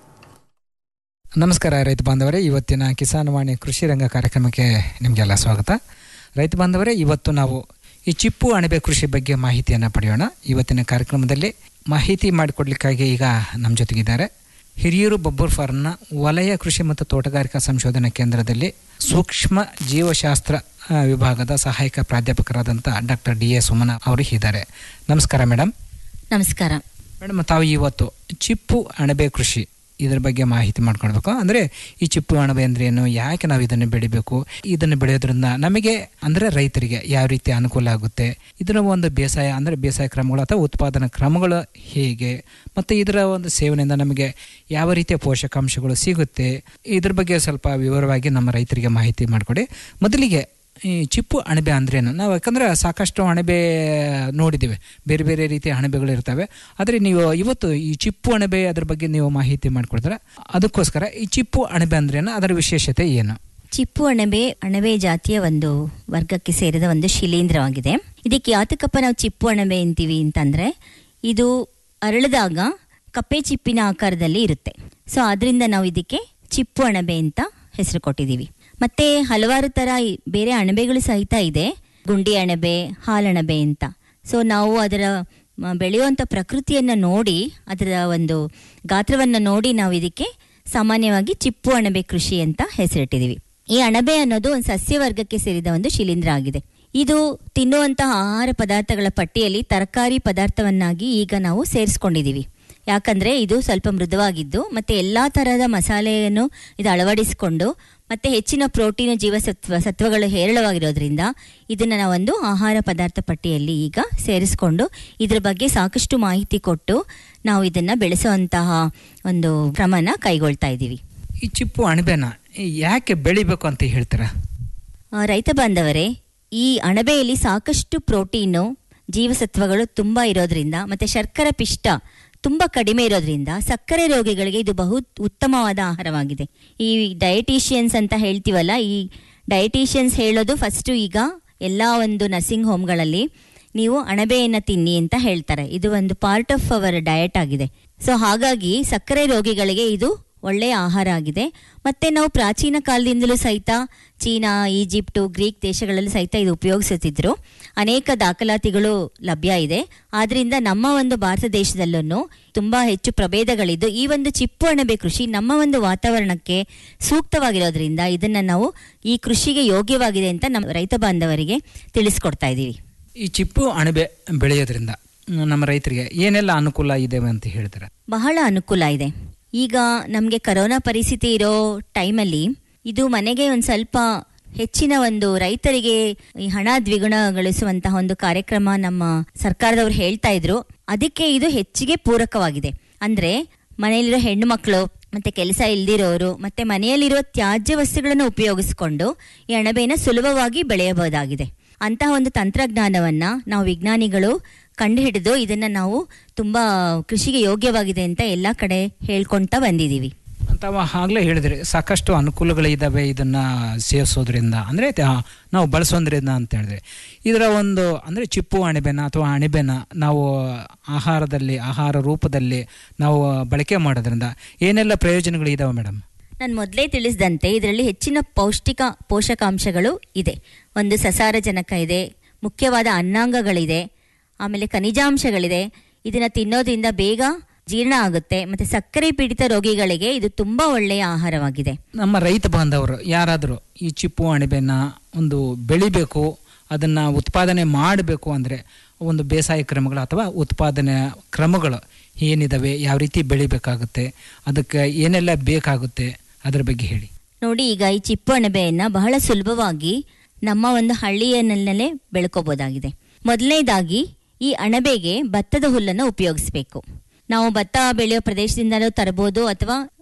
ನಮಸ್ಕಾರ ರೈತ ಬಾಂಧವರೇ ಇವತ್ತಿನ ಕಿಸಾನ್ ವಾಣಿ ಕೃಷಿ ರಂಗ ಕಾರ್ಯಕ್ರಮಕ್ಕೆ ನಿಮಗೆಲ್ಲ ಸ್ವಾಗತ ರೈತ ಬಾಂಧವರೇ ಇವತ್ತು ನಾವು ಈ ಚಿಪ್ಪು ಅಣಬೆ ಕೃಷಿ ಬಗ್ಗೆ ಮಾಹಿತಿಯನ್ನು ಪಡೆಯೋಣ ಇವತ್ತಿನ ಕಾರ್ಯಕ್ರಮದಲ್ಲಿ ಮಾಹಿತಿ ಮಾಡಿಕೊಡ್ಲಿಕ್ಕಾಗಿ ಈಗ ನಮ್ಮ ಜೊತೆಗಿದ್ದಾರೆ ಹಿರಿಯೂರು ಬಬ್ಬೂರ್ ಫಾರ್ಮ್ನ ವಲಯ ಕೃಷಿ ಮತ್ತು ತೋಟಗಾರಿಕಾ ಸಂಶೋಧನಾ ಕೇಂದ್ರದಲ್ಲಿ ಸೂಕ್ಷ್ಮ ಜೀವಶಾಸ್ತ್ರ ಆ, ವಿಭಾಗದ ಸಹಾಯಕ ಪ್ರಾಧ್ಯಾಪಕರಾದಂಥ ಡಾಕ್ಟರ್ ಡಿ ಎ ಸುಮನ ಅವರು ಇದ್ದಾರೆ ನಮಸ್ಕಾರ ಮೇಡಮ್ ನಮಸ್ಕಾರ ಮೇಡಮ್ ತಾವು ಇವತ್ತು ಚಿಪ್ಪು ಅಣಬೆ ಕೃಷಿ ಇದ್ರ ಬಗ್ಗೆ ಮಾಹಿತಿ ಮಾಡ್ಕೊಳ್ಬೇಕು ಅಂದರೆ ಈ ಚಿಪ್ಪು ಅಣಬೆ ಅಂದ್ರೆ ಏನು ಯಾಕೆ ನಾವು ಇದನ್ನು ಬೆಳಿಬೇಕು ಇದನ್ನು ಬೆಳೆಯೋದ್ರಿಂದ ನಮಗೆ ಅಂದರೆ ರೈತರಿಗೆ ಯಾವ ರೀತಿ ಅನುಕೂಲ ಆಗುತ್ತೆ ಇದರ ಒಂದು ಬೇಸಾಯ ಅಂದರೆ ಬೇಸಾಯ ಕ್ರಮಗಳು ಅಥವಾ ಉತ್ಪಾದನಾ ಕ್ರಮಗಳು ಹೇಗೆ ಮತ್ತು ಇದರ ಒಂದು ಸೇವನೆಯಿಂದ ನಮಗೆ ಯಾವ ರೀತಿಯ ಪೋಷಕಾಂಶಗಳು ಸಿಗುತ್ತೆ ಇದ್ರ ಬಗ್ಗೆ ಸ್ವಲ್ಪ ವಿವರವಾಗಿ ನಮ್ಮ ರೈತರಿಗೆ ಮಾಹಿತಿ ಮಾಡಿಕೊಡಿ ಮೊದಲಿಗೆ ಈ ಚಿಪ್ಪು ಅಣಬೆ ಅಂದ್ರೇನು ನಾವು ಯಾಕಂದ್ರೆ ಸಾಕಷ್ಟು ಅಣಬೆ ನೋಡಿದ್ದೇವೆ ಬೇರೆ ಬೇರೆ ರೀತಿಯ ಅಣಬೆಗಳು ಇರ್ತವೆ ಆದರೆ ನೀವು ಇವತ್ತು ಈ ಚಿಪ್ಪು ಅಣಬೆ ಅದ್ರ ಬಗ್ಗೆ ನೀವು ಮಾಹಿತಿ ಮಾಡಿಕೊಡ್ತಾರೆ ಅದಕ್ಕೋಸ್ಕರ ಈ ಚಿಪ್ಪು ಅಣಬೆ ಅಂದ್ರೇನು ಅದರ ವಿಶೇಷತೆ ಏನು ಚಿಪ್ಪು ಅಣಬೆ ಅಣಬೆ ಜಾತಿಯ ಒಂದು ವರ್ಗಕ್ಕೆ ಸೇರಿದ ಒಂದು ಶಿಲೀಂಧ್ರವಾಗಿದೆ ಇದಕ್ಕೆ ಯಾತಕಪ್ಪ ನಾವು ಚಿಪ್ಪು ಅಣಬೆ ಅಂತೀವಿ ಅಂತಂದ್ರೆ ಇದು ಅರಳಿದಾಗ ಕಪ್ಪೆ ಚಿಪ್ಪಿನ ಆಕಾರದಲ್ಲಿ ಇರುತ್ತೆ ಸೊ ಅದರಿಂದ ನಾವು ಇದಕ್ಕೆ ಚಿಪ್ಪು ಅಣಬೆ ಅಂತ ಹೆಸರು ಕೊಟ್ಟಿದ್ದೀವಿ ಮತ್ತೆ ಹಲವಾರು ತರ ಈ ಬೇರೆ ಅಣಬೆಗಳು ಸಹಿತ ಇದೆ ಗುಂಡಿ ಅಣಬೆ ಹಾಲಣಬೆ ಅಂತ ಸೊ ನಾವು ಅದರ ಮ, ಬೆಳೆಯುವಂಥ ಪ್ರಕೃತಿಯನ್ನ ನೋಡಿ ಅದರ ಒಂದು ಗಾತ್ರವನ್ನ ನೋಡಿ ನಾವು ಇದಕ್ಕೆ ಸಾಮಾನ್ಯವಾಗಿ ಚಿಪ್ಪು ಅಣಬೆ ಕೃಷಿ ಅಂತ ಹೆಸರಿಟ್ಟಿದ್ದೀವಿ ಈ ಅಣಬೆ ಅನ್ನೋದು ಒಂದು ಸಸ್ಯ ವರ್ಗಕ್ಕೆ ಸೇರಿದ ಒಂದು ಶಿಲೀಂಧ್ರ ಆಗಿದೆ ಇದು ತಿನ್ನುವಂತಹ ಆಹಾರ ಪದಾರ್ಥಗಳ ಪಟ್ಟಿಯಲ್ಲಿ ತರಕಾರಿ ಪದಾರ್ಥವನ್ನಾಗಿ ಈಗ ನಾವು ಸೇರಿಸ್ಕೊಂಡಿದ್ದೀವಿ ಯಾಕಂದ್ರೆ ಇದು ಸ್ವಲ್ಪ ಮೃದುವಾಗಿದ್ದು ಮತ್ತೆ ಎಲ್ಲಾ ತರಹದ ಮಸಾಲೆಯನ್ನು ಇದು ಅಳವಡಿಸಿಕೊಂಡು ಮತ್ತೆ ಹೆಚ್ಚಿನ ಪ್ರೋಟೀನ್ ಜೀವಸತ್ವ ಸತ್ವಗಳು ಹೇರಳವಾಗಿರೋದ್ರಿಂದ ಇದನ್ನ ನಾವೊಂದು ಆಹಾರ ಪದಾರ್ಥ ಪಟ್ಟಿಯಲ್ಲಿ ಈಗ ಸೇರಿಸ್ಕೊಂಡು ಇದ್ರ ಬಗ್ಗೆ ಸಾಕಷ್ಟು ಮಾಹಿತಿ ಕೊಟ್ಟು ನಾವು ಇದನ್ನ ಬೆಳೆಸುವಂತಹ ಒಂದು ಕ್ರಮನ ಕೈಗೊಳ್ತಾ ಇದ್ದೀವಿ ಈ ಚಿಪ್ಪು ಅಣಬೆನ ಯಾಕೆ ಬೆಳಿಬೇಕು ಅಂತ ಹೇಳ್ತೀರಾ ಆ, ರೈತ ಬಾಂಧವರೇ ಈ ಅಣಬೆಯಲ್ಲಿ ಸಾಕಷ್ಟು ಪ್ರೋಟೀನು ಜೀವಸತ್ವಗಳು ತುಂಬ ಇರೋದ್ರಿಂದ ಮತ್ತೆ ಶರ್ಕರ ಪಿಷ್ಟ ತುಂಬ ಕಡಿಮೆ ಇರೋದ್ರಿಂದ ಸಕ್ಕರೆ ರೋಗಿಗಳಿಗೆ ಇದು ಬಹು ಉತ್ತಮವಾದ ಆಹಾರವಾಗಿದೆ ಈ ಡಯಟೀಷಿಯನ್ಸ್ ಅಂತ ಹೇಳ್ತೀವಲ್ಲ ಈ ಡಯಟೀಷಿಯನ್ಸ್ ಹೇಳೋದು ಫಸ್ಟು ಈಗ ಎಲ್ಲ ಒಂದು ನರ್ಸಿಂಗ್ ಹೋಮ್ಗಳಲ್ಲಿ ನೀವು ಅಣಬೆಯನ್ನು ತಿನ್ನಿ ಅಂತ ಹೇಳ್ತಾರೆ ಇದು ಒಂದು ಪಾರ್ಟ್ ಆಫ್ ಅವರ್ ಡಯಟ್ ಆಗಿದೆ ಸೊ ಹಾಗಾಗಿ ಸಕ್ಕರೆ ರೋಗಿಗಳಿಗೆ ಇದು ಒಳ್ಳೆಯ ಆಹಾರ ಆಗಿದೆ ಮತ್ತೆ ನಾವು ಪ್ರಾಚೀನ ಕಾಲದಿಂದಲೂ ಸಹಿತ ಚೀನಾ ಈಜಿಪ್ಟು ಗ್ರೀಕ್ ದೇಶಗಳಲ್ಲಿ ಸಹಿತ ಇದು ಉಪಯೋಗಿಸುತ್ತಿದ್ರು ಅನೇಕ ದಾಖಲಾತಿಗಳು ಲಭ್ಯ ಇದೆ ಆದ್ರಿಂದ ನಮ್ಮ ಒಂದು ಭಾರತ ದೇಶದಲ್ಲೂ ತುಂಬಾ ಹೆಚ್ಚು ಪ್ರಭೇದಗಳಿದ್ದು ಈ ಒಂದು ಚಿಪ್ಪು ಅಣಬೆ ಕೃಷಿ ನಮ್ಮ ಒಂದು ವಾತಾವರಣಕ್ಕೆ ಸೂಕ್ತವಾಗಿರೋದ್ರಿಂದ ಇದನ್ನ ನಾವು ಈ ಕೃಷಿಗೆ ಯೋಗ್ಯವಾಗಿದೆ ಅಂತ ನಮ್ಮ ರೈತ ಬಾಂಧವರಿಗೆ ತಿಳಿಸ್ಕೊಡ್ತಾ ಇದ್ದೀವಿ ಈ ಚಿಪ್ಪು ಅಣಬೆ ಬೆಳೆಯೋದ್ರಿಂದ ಮ್, ನಮ್ಮ ರೈತರಿಗೆ ಏನೆಲ್ಲ ಅನುಕೂಲ ಇದೆ ಅಂತ ಹೇಳ್ತಾರೆ ಬಹಳ ಅನುಕೂಲ ಇದೆ ಈಗ ನಮಗೆ ಕರೋನಾ ಪರಿಸ್ಥಿತಿ ಇರೋ ಟೈಮಲ್ಲಿ ಇದು ಮನೆಗೆ ಒಂದು ಸ್ವಲ್ಪ ಹೆಚ್ಚಿನ ಒಂದು ರೈತರಿಗೆ ಈ ಹಣ ದ್ವಿಗುಣಗೊಳಿಸುವಂತಹ ಒಂದು ಕಾರ್ಯಕ್ರಮ ನಮ್ಮ ಸರ್ಕಾರದವರು ಹೇಳ್ತಾ ಇದ್ರು ಅದಕ್ಕೆ ಇದು ಹೆಚ್ಚಿಗೆ ಪೂರಕವಾಗಿದೆ ಅಂದ್ರೆ ಮನೆಯಲ್ಲಿರೋ ಹೆಣ್ಣು ಮಕ್ಕಳು ಮತ್ತೆ ಕೆಲಸ ಇಲ್ದಿರೋರು ಮತ್ತೆ ಮನೆಯಲ್ಲಿರುವ ತ್ಯಾಜ್ಯ ವಸ್ತುಗಳನ್ನು ಉಪಯೋಗಿಸಿಕೊಂಡು ಈ ಅಣಬೆನ ಸುಲಭವಾಗಿ ಬೆಳೆಯಬಹುದಾಗಿದೆ ಅಂತಹ ಒಂದು ತಂತ್ರಜ್ಞಾನವನ್ನ ನಾವು ವಿಜ್ಞಾನಿಗಳು ಕಂಡುಹಿಡಿದು ಇದನ್ನ ನಾವು ತುಂಬಾ ಕೃಷಿಗೆ ಯೋಗ್ಯವಾಗಿದೆ ಅಂತ ಎಲ್ಲ ಕಡೆ ಹೇಳ್ಕೊಂತ ಬಂದಿದೀವಿ ತಾವು ಆಗಲೇ ಹೇಳಿದ್ರಿ ಸಾಕಷ್ಟು ಅನುಕೂಲಗಳಿದ್ದಾವೆ ಇದನ್ನ ಸೇವಿಸೋದ್ರಿಂದ ಅಂದರೆ ನಾವು ಬಳಸೋದ್ರಿಂದ ಅಂತ ಹೇಳಿದ್ರೆ ಇದರ ಒಂದು ಅಂದರೆ ಚಿಪ್ಪು ಅಣಬೆನ ಅಥವಾ ಅಣಬೆನ ನಾವು ಆಹಾರದಲ್ಲಿ ಆಹಾರ ರೂಪದಲ್ಲಿ ನಾವು ಬಳಕೆ ಮಾಡೋದ್ರಿಂದ ಏನೆಲ್ಲ ಪ್ರಯೋಜನಗಳು ಇದಾವೆ ಮೇಡಮ್ ನಾನು ಮೊದಲೇ ತಿಳಿಸಿದಂತೆ ಇದರಲ್ಲಿ ಹೆಚ್ಚಿನ ಪೌಷ್ಟಿಕ ಪೋಷಕಾಂಶಗಳು ಇದೆ ಒಂದು ಸಸಾರಜನಕ ಇದೆ ಮುಖ್ಯವಾದ ಅನ್ನಾಂಗಗಳಿದೆ ಆಮೇಲೆ ಖನಿಜಾಂಶಗಳಿದೆ ಇದನ್ನ ತಿನ್ನೋದ್ರಿಂದ ಬೇಗ ಜೀರ್ಣ ಆಗುತ್ತೆ ಮತ್ತೆ ಸಕ್ಕರೆ ಪೀಡಿತ ರೋಗಿಗಳಿಗೆ ಇದು ತುಂಬಾ ಒಳ್ಳೆಯ ಆಹಾರವಾಗಿದೆ ನಮ್ಮ ರೈತ ಬಾಂಧವರು ಯಾರಾದರೂ ಈ ಚಿಪ್ಪು ಅಣಬೆನ ಒಂದು ಬೆಳಿಬೇಕು ಅದನ್ನ ಉತ್ಪಾದನೆ ಮಾಡಬೇಕು ಅಂದರೆ ಒಂದು ಬೇಸಾಯ ಕ್ರಮಗಳು ಅಥವಾ ಉತ್ಪಾದನೆ ಕ್ರಮಗಳು ಏನಿದಾವೆ ಯಾವ ರೀತಿ ಬೆಳಿಬೇಕಾಗುತ್ತೆ ಅದಕ್ಕೆ ಏನೆಲ್ಲ ಬೇಕಾಗುತ್ತೆ ಅದ್ರ ಬಗ್ಗೆ ಹೇಳಿ ನೋಡಿ ಈಗ ಈ ಚಿಪ್ಪು ಅಣಬೆಯನ್ನ ಬಹಳ ಸುಲಭವಾಗಿ ನಮ್ಮ ಒಂದು ಹಳ್ಳಿಯನ್ನಲ್ಲೇ ಬೆಳ್ಕೋಬಹುದಾಗಿದೆ ಮೊದಲನೇದಾಗಿ ಈ ಅಣಬೆಗೆ ಭತ್ತದ ಹುಲ್ಲನ್ನು ಉಪಯೋಗಿಸಬೇಕು ನಾವು ಭತ್ತ ಬೆಳೆಯೋ ಪ್ರದೇಶದಿಂದಲೂ ತರಬಹುದು ಅಥವಾ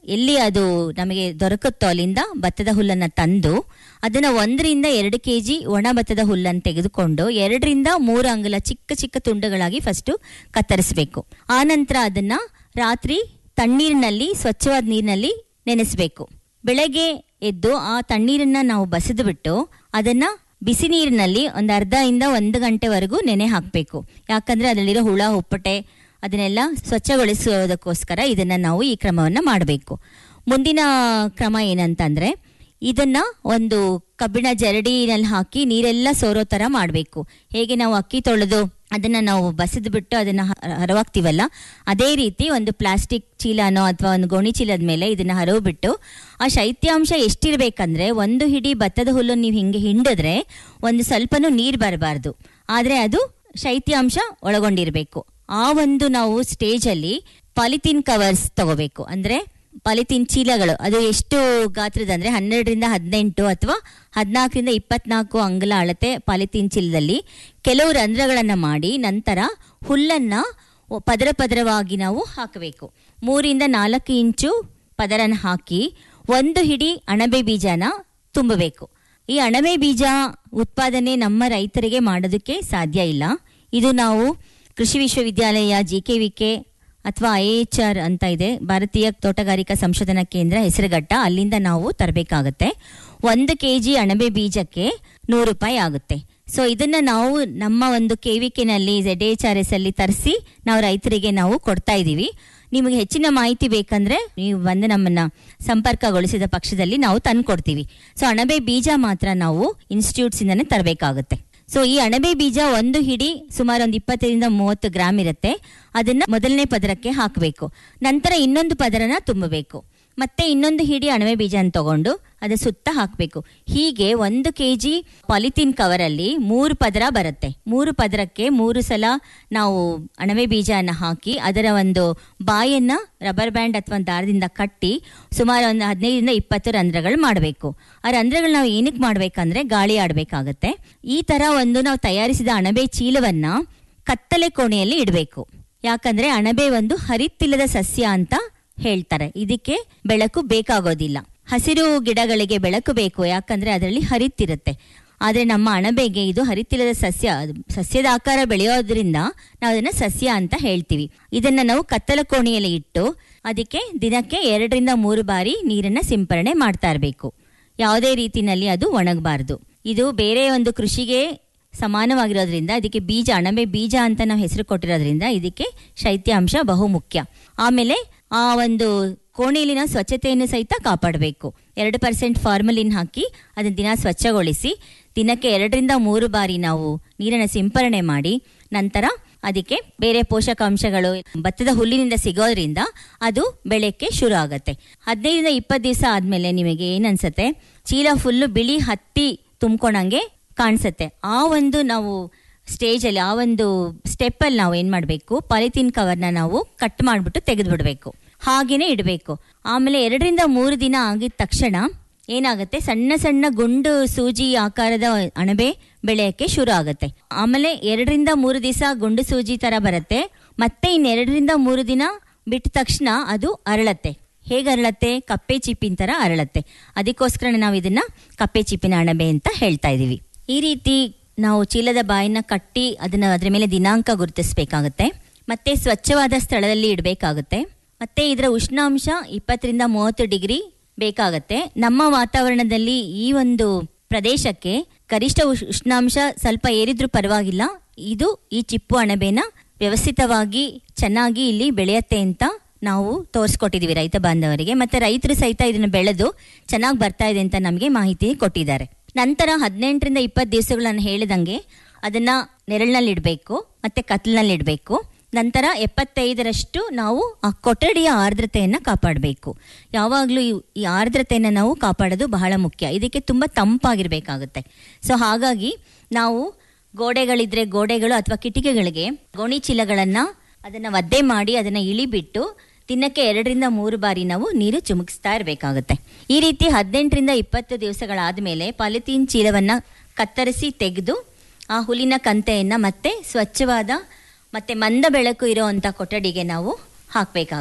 ಎಲ್ಲಿ ಅದು ನಮಗೆ ದೊರಕುತ್ತೋ ಅಲ್ಲಿಂದ ಭತ್ತದ ಹುಲ್ಲನ್ನ ತಂದು ಅದನ್ನ ಒಂದರಿಂದ ಎರಡು ಕೆಜಿ ಒಣ ಭತ್ತದ ಹುಲ್ಲನ್ನು ತೆಗೆದುಕೊಂಡು ಎರಡರಿಂದ ಮೂರು ಅಂಗುಲ ಚಿಕ್ಕ ಚಿಕ್ಕ ತುಂಡುಗಳಾಗಿ ಫಸ್ಟ್ ಕತ್ತರಿಸಬೇಕು ಆನಂತರ ಅದನ್ನ ರಾತ್ರಿ ತಣ್ಣೀರಿನಲ್ಲಿ ಸ್ವಚ್ಛವಾದ ನೀರಿನಲ್ಲಿ ನೆನೆಸಬೇಕು ಬೆಳಗ್ಗೆ ಎದ್ದು ಆ ತಣ್ಣೀರನ್ನ ನಾವು ಬಸಿದು ಬಿಟ್ಟು ಅದನ್ನ ಬಿಸಿ ನೀರಿನಲ್ಲಿ ಒಂದು ಅರ್ಧ ಇಂದ ಒಂದು ಗಂಟೆವರೆಗೂ ನೆನೆ ಹಾಕಬೇಕು ಯಾಕಂದ್ರೆ ಅದರಲ್ಲಿರೋ ಹುಳ ಹುಪ್ಪಟೆ ಅದನ್ನೆಲ್ಲ ಸ್ವಚ್ಛಗೊಳಿಸುವುದಕ್ಕೋಸ್ಕರ ಇದನ್ನ ನಾವು ಈ ಕ್ರಮವನ್ನ ಮಾಡಬೇಕು ಮುಂದಿನ ಕ್ರಮ ಏನಂತಂದ್ರೆ ಇದನ್ನ ಒಂದು ಕಬ್ಬಿಣ ಜರಡಿನಲ್ಲಿ ಹಾಕಿ ನೀರೆಲ್ಲ ಸೋರೋ ತರ ಮಾಡಬೇಕು ಹೇಗೆ ನಾವು ಅಕ್ಕಿ ತೊಳೆದು ಅದನ್ನ ನಾವು ಬಸಿದು ಬಿಟ್ಟು ಅದನ್ನ ಹ- ಹರವಾಗ್ತೀವಲ್ಲ ಅದೇ ರೀತಿ ಒಂದು ಪ್ಲಾಸ್ಟಿಕ್ ಚೀಲನೋ ಅಥವಾ ಒಂದು ಗೋಣಿ ಚೀಲದ ಮೇಲೆ ಇದನ್ನ ಹರವು ಬಿಟ್ಟು ಆ ಶೈತ್ಯಾಂಶ ಎಷ್ಟಿರ್ಬೇಕಂದ್ರೆ ಒಂದು ಹಿಡಿ ಭತ್ತದ ಹುಲ್ಲು ನೀವು ಹಿಂಗೆ ಹಿಂಡಿದ್ರೆ ಒಂದು ಸ್ವಲ್ಪನೂ ನೀರು ಬರಬಾರ್ದು ಆದ್ರೆ ಅದು ಶೈತ್ಯಾಂಶ ಒಳಗೊಂಡಿರಬೇಕು ಆ ಒಂದು ನಾವು ಸ್ಟೇಜಲ್ಲಿ ಪಾಲಿಥೀನ್ ಕವರ್ಸ್ ತಗೋಬೇಕು ಅಂದ್ರೆ ಪಾಲಿಥೀನ್ ಚೀಲಗಳು ಅದು ಎಷ್ಟು ಗಾತ್ರದ ಅಂದ್ರೆ ಹನ್ನೆರಡರಿಂದ ಹದಿನೆಂಟು ಅಥವಾ ಹದಿನಾಲ್ಕರಿಂದ ಇಪ್ಪತ್ನಾಲ್ಕು ಅಂಗುಲ ಅಳತೆ ಪಾಲಿಥೀನ್ ಚೀಲದಲ್ಲಿ ಕೆಲವು ರಂಧ್ರಗಳನ್ನ ಮಾಡಿ ನಂತರ ಹುಲ್ಲನ್ನ ಒ- ಪದರ ಪದರವಾಗಿ ನಾವು ಹಾಕಬೇಕು ಮೂರಿಂದ ನಾಲ್ಕು ಇಂಚು ಪದರನ ಹಾಕಿ ಒಂದು ಹಿಡಿ ಅಣಬೆ ಬೀಜನ ತುಂಬಬೇಕು ಈ ಅಣಬೆ ಬೀಜ ಉತ್ಪಾದನೆ ನಮ್ಮ ರೈತರಿಗೆ ಮಾಡೋದಕ್ಕೆ ಸಾಧ್ಯ ಇಲ್ಲ ಇದು ನಾವು ಕೃಷಿ ವಿಶ್ವವಿದ್ಯಾಲಯ ಜಿ ಕೆ ವಿ ಕೆ ಅಥವಾ ಐ ಎಚ್ ಆರ್ ಅಂತ ಇದೆ ಭಾರತೀಯ ತೋಟಗಾರಿಕಾ ಸಂಶೋಧನಾ ಕೇಂದ್ರ ಹೆಸರುಘಟ್ಟ ಅಲ್ಲಿಂದ ನಾವು ತರಬೇಕಾಗತ್ತೆ ಒಂದು ಕೆ ಜಿ ಅಣಬೆ ಬೀಜಕ್ಕೆ ನೂರು ರೂಪಾಯಿ ಆಗುತ್ತೆ ಸೊ ಇದನ್ನ ನಾವು ನಮ್ಮ ಒಂದು ಕೆ ವಿ ಕೆನಲ್ಲಿ ಝೆಡ್ ಎಚ್ ಆರ್ ಎಸ್ ಅಲ್ಲಿ ತರಿಸಿ ನಾವು ರೈತರಿಗೆ ನಾವು ಕೊಡ್ತಾ ಇದ್ದೀವಿ ನಿಮಗೆ ಹೆಚ್ಚಿನ ಮಾಹಿತಿ ಬೇಕಂದ್ರೆ ನೀವು ಬಂದು ನಮ್ಮನ್ನ ಸಂಪರ್ಕಗೊಳಿಸಿದ ಪಕ್ಷದಲ್ಲಿ ನಾವು ತಂದು ಕೊಡ್ತೀವಿ ಸೊ ಅಣಬೆ ಬೀಜ ಮಾತ್ರ ನಾವು ಇನ್ಸ್ಟಿಟ್ಯೂಟ್ಸ್ ಇಂದಾನೆ ತರಬೇಕಾಗುತ್ತೆ ಸೊ ಈ ಅಣಬೆ ಬೀಜ ಒಂದು ಹಿಡಿ ಸುಮಾರು ಒಂದು ಇಪ್ಪತ್ತರಿಂದ ಮೂವತ್ತು ಗ್ರಾಮ್ ಇರುತ್ತೆ ಅದನ್ನ ಮೊದಲನೇ ಪದರಕ್ಕೆ ಹಾಕಬೇಕು ನಂತರ ಇನ್ನೊಂದು ಪದರನ ತುಂಬಬೇಕು ಮತ್ತೆ ಇನ್ನೊಂದು ಹಿಡಿ ಅಣಬೆ ಬೀಜನ ತಗೊಂಡು ಅದ್ರ ಸುತ್ತ ಹಾಕಬೇಕು ಹೀಗೆ ಒಂದು ಕೆ ಜಿ ಪಾಲಿಥೀನ್ ಕವರಲ್ಲಿ ಮೂರು ಪದರ ಬರುತ್ತೆ ಮೂರು ಪದರಕ್ಕೆ ಮೂರು ಸಲ ನಾವು ಅಣಬೆ ಬೀಜನ ಹಾಕಿ ಅದರ ಒಂದು ಬಾಯನ್ನ ರಬ್ಬರ್ ಬ್ಯಾಂಡ್ ಅಥವಾ ದಾರದಿಂದ ಕಟ್ಟಿ ಸುಮಾರು ಒಂದು ಹದಿನೈದರಿಂದ ಇಪ್ಪತ್ತು ರಂಧ್ರಗಳು ಮಾಡಬೇಕು ಆ ರಂಧ್ರಗಳು ನಾವು ಏನಕ್ಕೆ ಮಾಡ್ಬೇಕಂದ್ರೆ ಗಾಳಿ ಆಡಬೇಕಾಗತ್ತೆ ಈ ತರ ಒಂದು ನಾವು ತಯಾರಿಸಿದ ಅಣಬೆ ಚೀಲವನ್ನ ಕತ್ತಲೆ ಕೋಣೆಯಲ್ಲಿ ಇಡಬೇಕು ಯಾಕಂದ್ರೆ ಅಣಬೆ ಒಂದು ಹರಿತ್ತಿಲ್ಲದ ಸಸ್ಯ ಅಂತ ಹೇಳ್ತಾರೆ ಇದಕ್ಕೆ ಬೆಳಕು ಬೇಕಾಗೋದಿಲ್ಲ ಹಸಿರು ಗಿಡಗಳಿಗೆ ಬೆಳಕು ಬೇಕು ಯಾಕಂದ್ರೆ ಅದರಲ್ಲಿ ಹರಿತ್ತಿರುತ್ತೆ ಆದ್ರೆ ನಮ್ಮ ಅಣಬೆಗೆ ಇದು ಹರಿತ್ತಿಲ್ಲದ ಸಸ್ಯ ಅದು ಸಸ್ಯದ ಆಕಾರ ಬೆಳೆಯೋದ್ರಿಂದ ನಾವು ಅದನ್ನ ಸಸ್ಯ ಅಂತ ಹೇಳ್ತೀವಿ ಇದನ್ನ ನಾವು ಕತ್ತಲ ಕೋಣೆಯಲ್ಲಿ ಇಟ್ಟು ಅದಕ್ಕೆ ದಿನಕ್ಕೆ ಎರಡರಿಂದ ಮೂರು ಬಾರಿ ನೀರನ್ನ ಸಿಂಪರಣೆ ಮಾಡ್ತಾ ಇರಬೇಕು ಯಾವುದೇ ರೀತಿನಲ್ಲಿ ಅದು ಒಣಗಬಾರದು ಇದು ಬೇರೆ ಒಂದು ಕೃಷಿಗೆ ಸಮಾನವಾಗಿರೋದ್ರಿಂದ ಇದಕ್ಕೆ ಬೀಜ ಅಣಬೆ ಬೀಜ ಅಂತ ನಾವು ಹೆಸರು ಕೊಟ್ಟಿರೋದ್ರಿಂದ ಇದಕ್ಕೆ ಶೈತ್ಯಾಂಶ ಬಹು ಮುಖ್ಯ ಆಮೇಲೆ ಆ ಒಂದು ಕೋಣೆಯಲ್ಲಿನ ಸ್ವಚ್ಛತೆಯನ್ನು ಸಹಿತ ಕಾಪಾಡಬೇಕು ಎರಡು ಪರ್ಸೆಂಟ್ ಫಾರ್ಮಲಿನ್ ಹಾಕಿ ಅದನ್ನ ದಿನ ಸ್ವಚ್ಛಗೊಳಿಸಿ ದಿನಕ್ಕೆ ಎರಡರಿಂದ ಮೂರು ಬಾರಿ ನಾವು ನೀರನ್ನು ಸಿಂಪರಣೆ ಮಾಡಿ ನಂತರ ಅದಕ್ಕೆ ಬೇರೆ ಪೋಷಕಾಂಶಗಳು ಭತ್ತದ ಹುಲ್ಲಿನಿಂದ ಸಿಗೋದ್ರಿಂದ ಅದು ಬೆಳೆಕ್ಕೆ ಶುರು ಆಗತ್ತೆ ಹದಿನೈದರಿಂದ ಇಪ್ಪತ್ತು ದಿವಸ ಆದ್ಮೇಲೆ ನಿಮಗೆ ಏನನ್ಸತ್ತೆ ಚೀಲ ಫುಲ್ಲು ಬಿಳಿ ಹತ್ತಿ ತುಂಬ್ಕೊಂಡಂಗೆ ಕಾಣಿಸುತ್ತೆ ಆ ಒಂದು ನಾವು ಸ್ಟೇಜಲ್ಲಿ ಆ ಒಂದು ಸ್ಟೆಪ್ಪಲ್ಲಿ ನಾವು ಏನು ಮಾಡಬೇಕು ಪಾಲಿಥೀನ್ ಕವರ್ನ ನಾವು ಕಟ್ ಮಾಡಿಬಿಟ್ಟು ತೆಗೆದು ಬಿಡಬೇಕು ಹಾಗೇನೆ ಇಡಬೇಕು ಆಮೇಲೆ ಎರಡರಿಂದ ಮೂರು ದಿನ ಆಗಿದ ತಕ್ಷಣ ಏನಾಗುತ್ತೆ ಸಣ್ಣ ಸಣ್ಣ ಗುಂಡು ಸೂಜಿ ಆಕಾರದ ಅಣಬೆ ಬೆಳೆಯಕ್ಕೆ ಶುರು ಆಗುತ್ತೆ ಆಮೇಲೆ ಎರಡರಿಂದ ಮೂರು ದಿವಸ ಗುಂಡು ಸೂಜಿ ತರ ಬರುತ್ತೆ ಮತ್ತೆ ಇನ್ನೆರಡರಿಂದ ಮೂರು ದಿನ ಬಿಟ್ಟ ತಕ್ಷಣ ಅದು ಅರಳತ್ತೆ ಹೇಗೆ ಅರಳತ್ತೆ ಕಪ್ಪೆ ಚಿಪ್ಪಿನ ತರ ಅರಳತ್ತೆ ಅದಕ್ಕೋಸ್ಕರ ನಾವು ಇದನ್ನ ಕಪ್ಪೆ ಚಿಪ್ಪಿನ ಅಣಬೆ ಅಂತ ಹೇಳ್ತಾ ಇದೀವಿ ಈ ರೀತಿ ನಾವು ಚೀಲದ ಬಾಯಿನ ಕಟ್ಟಿ ಅದನ್ನ ಅದ್ರ ಮೇಲೆ ದಿನಾಂಕ ಗುರುತಿಸಬೇಕಾಗುತ್ತೆ ಮತ್ತೆ ಸ್ವಚ್ಛವಾದ ಸ್ಥಳದಲ್ಲಿ ಇಡಬೇಕಾಗುತ್ತೆ ಮತ್ತೆ ಇದರ ಉಷ್ಣಾಂಶ ಇಪ್ಪತ್ತರಿಂದ ಮೂವತ್ತು ಡಿಗ್ರಿ ಬೇಕಾಗತ್ತೆ ನಮ್ಮ ವಾತಾವರಣದಲ್ಲಿ ಈ ಒಂದು ಪ್ರದೇಶಕ್ಕೆ ಗರಿಷ್ಠ ಉಷ್- ಉಷ್ಣಾಂಶ ಸ್ವಲ್ಪ ಏರಿದ್ರೂ ಪರವಾಗಿಲ್ಲ ಇದು ಈ ಚಿಪ್ಪು ಅಣಬೆನ ವ್ಯವಸ್ಥಿತವಾಗಿ ಚೆನ್ನಾಗಿ ಇಲ್ಲಿ ಬೆಳೆಯತ್ತೆ ಅಂತ ನಾವು ತೋರಿಸ್ಕೊಟ್ಟಿದೀವಿ ರೈತ ಬಾಂಧವರಿಗೆ ಮತ್ತೆ ರೈತರು ಸಹಿತ ಇದನ್ನ ಬೆಳೆದು ಚೆನ್ನಾಗಿ ಬರ್ತಾ ಇದೆ ಅಂತ ನಮಗೆ ಮಾಹಿತಿ ಕೊಟ್ಟಿದ್ದಾರೆ ನಂತರ ಹದಿನೆಂಟರಿಂದ ಇಪ್ಪತ್ತು ದಿವಸಗಳನ್ನು ಹೇಳಿದಂಗೆ ಅದನ್ನ ನೆರಳಿನಲ್ಲಿ ಇಡಬೇಕು ಮತ್ತೆ ಕತ್ಲಿನಲ್ಲಿ ಇಡಬೇಕು ನಂತರ ಎಪ್ಪತ್ತೈದರಷ್ಟು ನಾವು ಆ ಕೊಠಡಿಯ ಆರ್ದ್ರತೆಯನ್ನ ಕಾಪಾಡಬೇಕು ಯಾವಾಗಲೂ ಈ ಆರ್ದ್ರತೆಯನ್ನ ನಾವು ಕಾಪಾಡೋದು ಬಹಳ ಮುಖ್ಯ ಇದಕ್ಕೆ ತುಂಬಾ ತಂಪಾಗಿರ್ಬೇಕಾಗುತ್ತೆ ಸೊ ಹಾಗಾಗಿ ನಾವು ಗೋಡೆಗಳಿದ್ರೆ ಗೋಡೆಗಳು ಅಥವಾ ಕಿಟಿಕೆಗಳಿಗೆ ಗೋಣಿ ಚೀಲಗಳನ್ನ ಅದನ್ನ ಒದ್ದೆ ಮಾಡಿ ಅದನ್ನ ಇಳಿಬಿಟ್ಟು ದಿನಕ್ಕೆ ಎರಡರಿಂದ ಮೂರು ಬಾರಿ ನಾವು ನೀರು ಚಿಮುಕಿಸ್ತಾ ಇರಬೇಕಾಗುತ್ತೆ ಈ ರೀತಿ ಹದಿನೆಂಟರಿಂದ ಇಪ್ಪತ್ತು ದಿವಸಗಳಾದ್ಮೇಲೆ ಪಾಲಿಥೀನ್ ಚೀಲವನ್ನ ಕತ್ತರಿಸಿ ತೆಗೆದು ಆ ಹುಲಿನ ಕಂತೆಯನ್ನ ಮತ್ತೆ ಸ್ವಚ್ಛವಾದ ಮತ್ತೆ ಮಂದ ಬೆಳಕು ಇರುವಂತ ಕೊಠಡಿಗೆ ನಾವು ಹಾಕಬೇಕಾಗುತ್ತೆ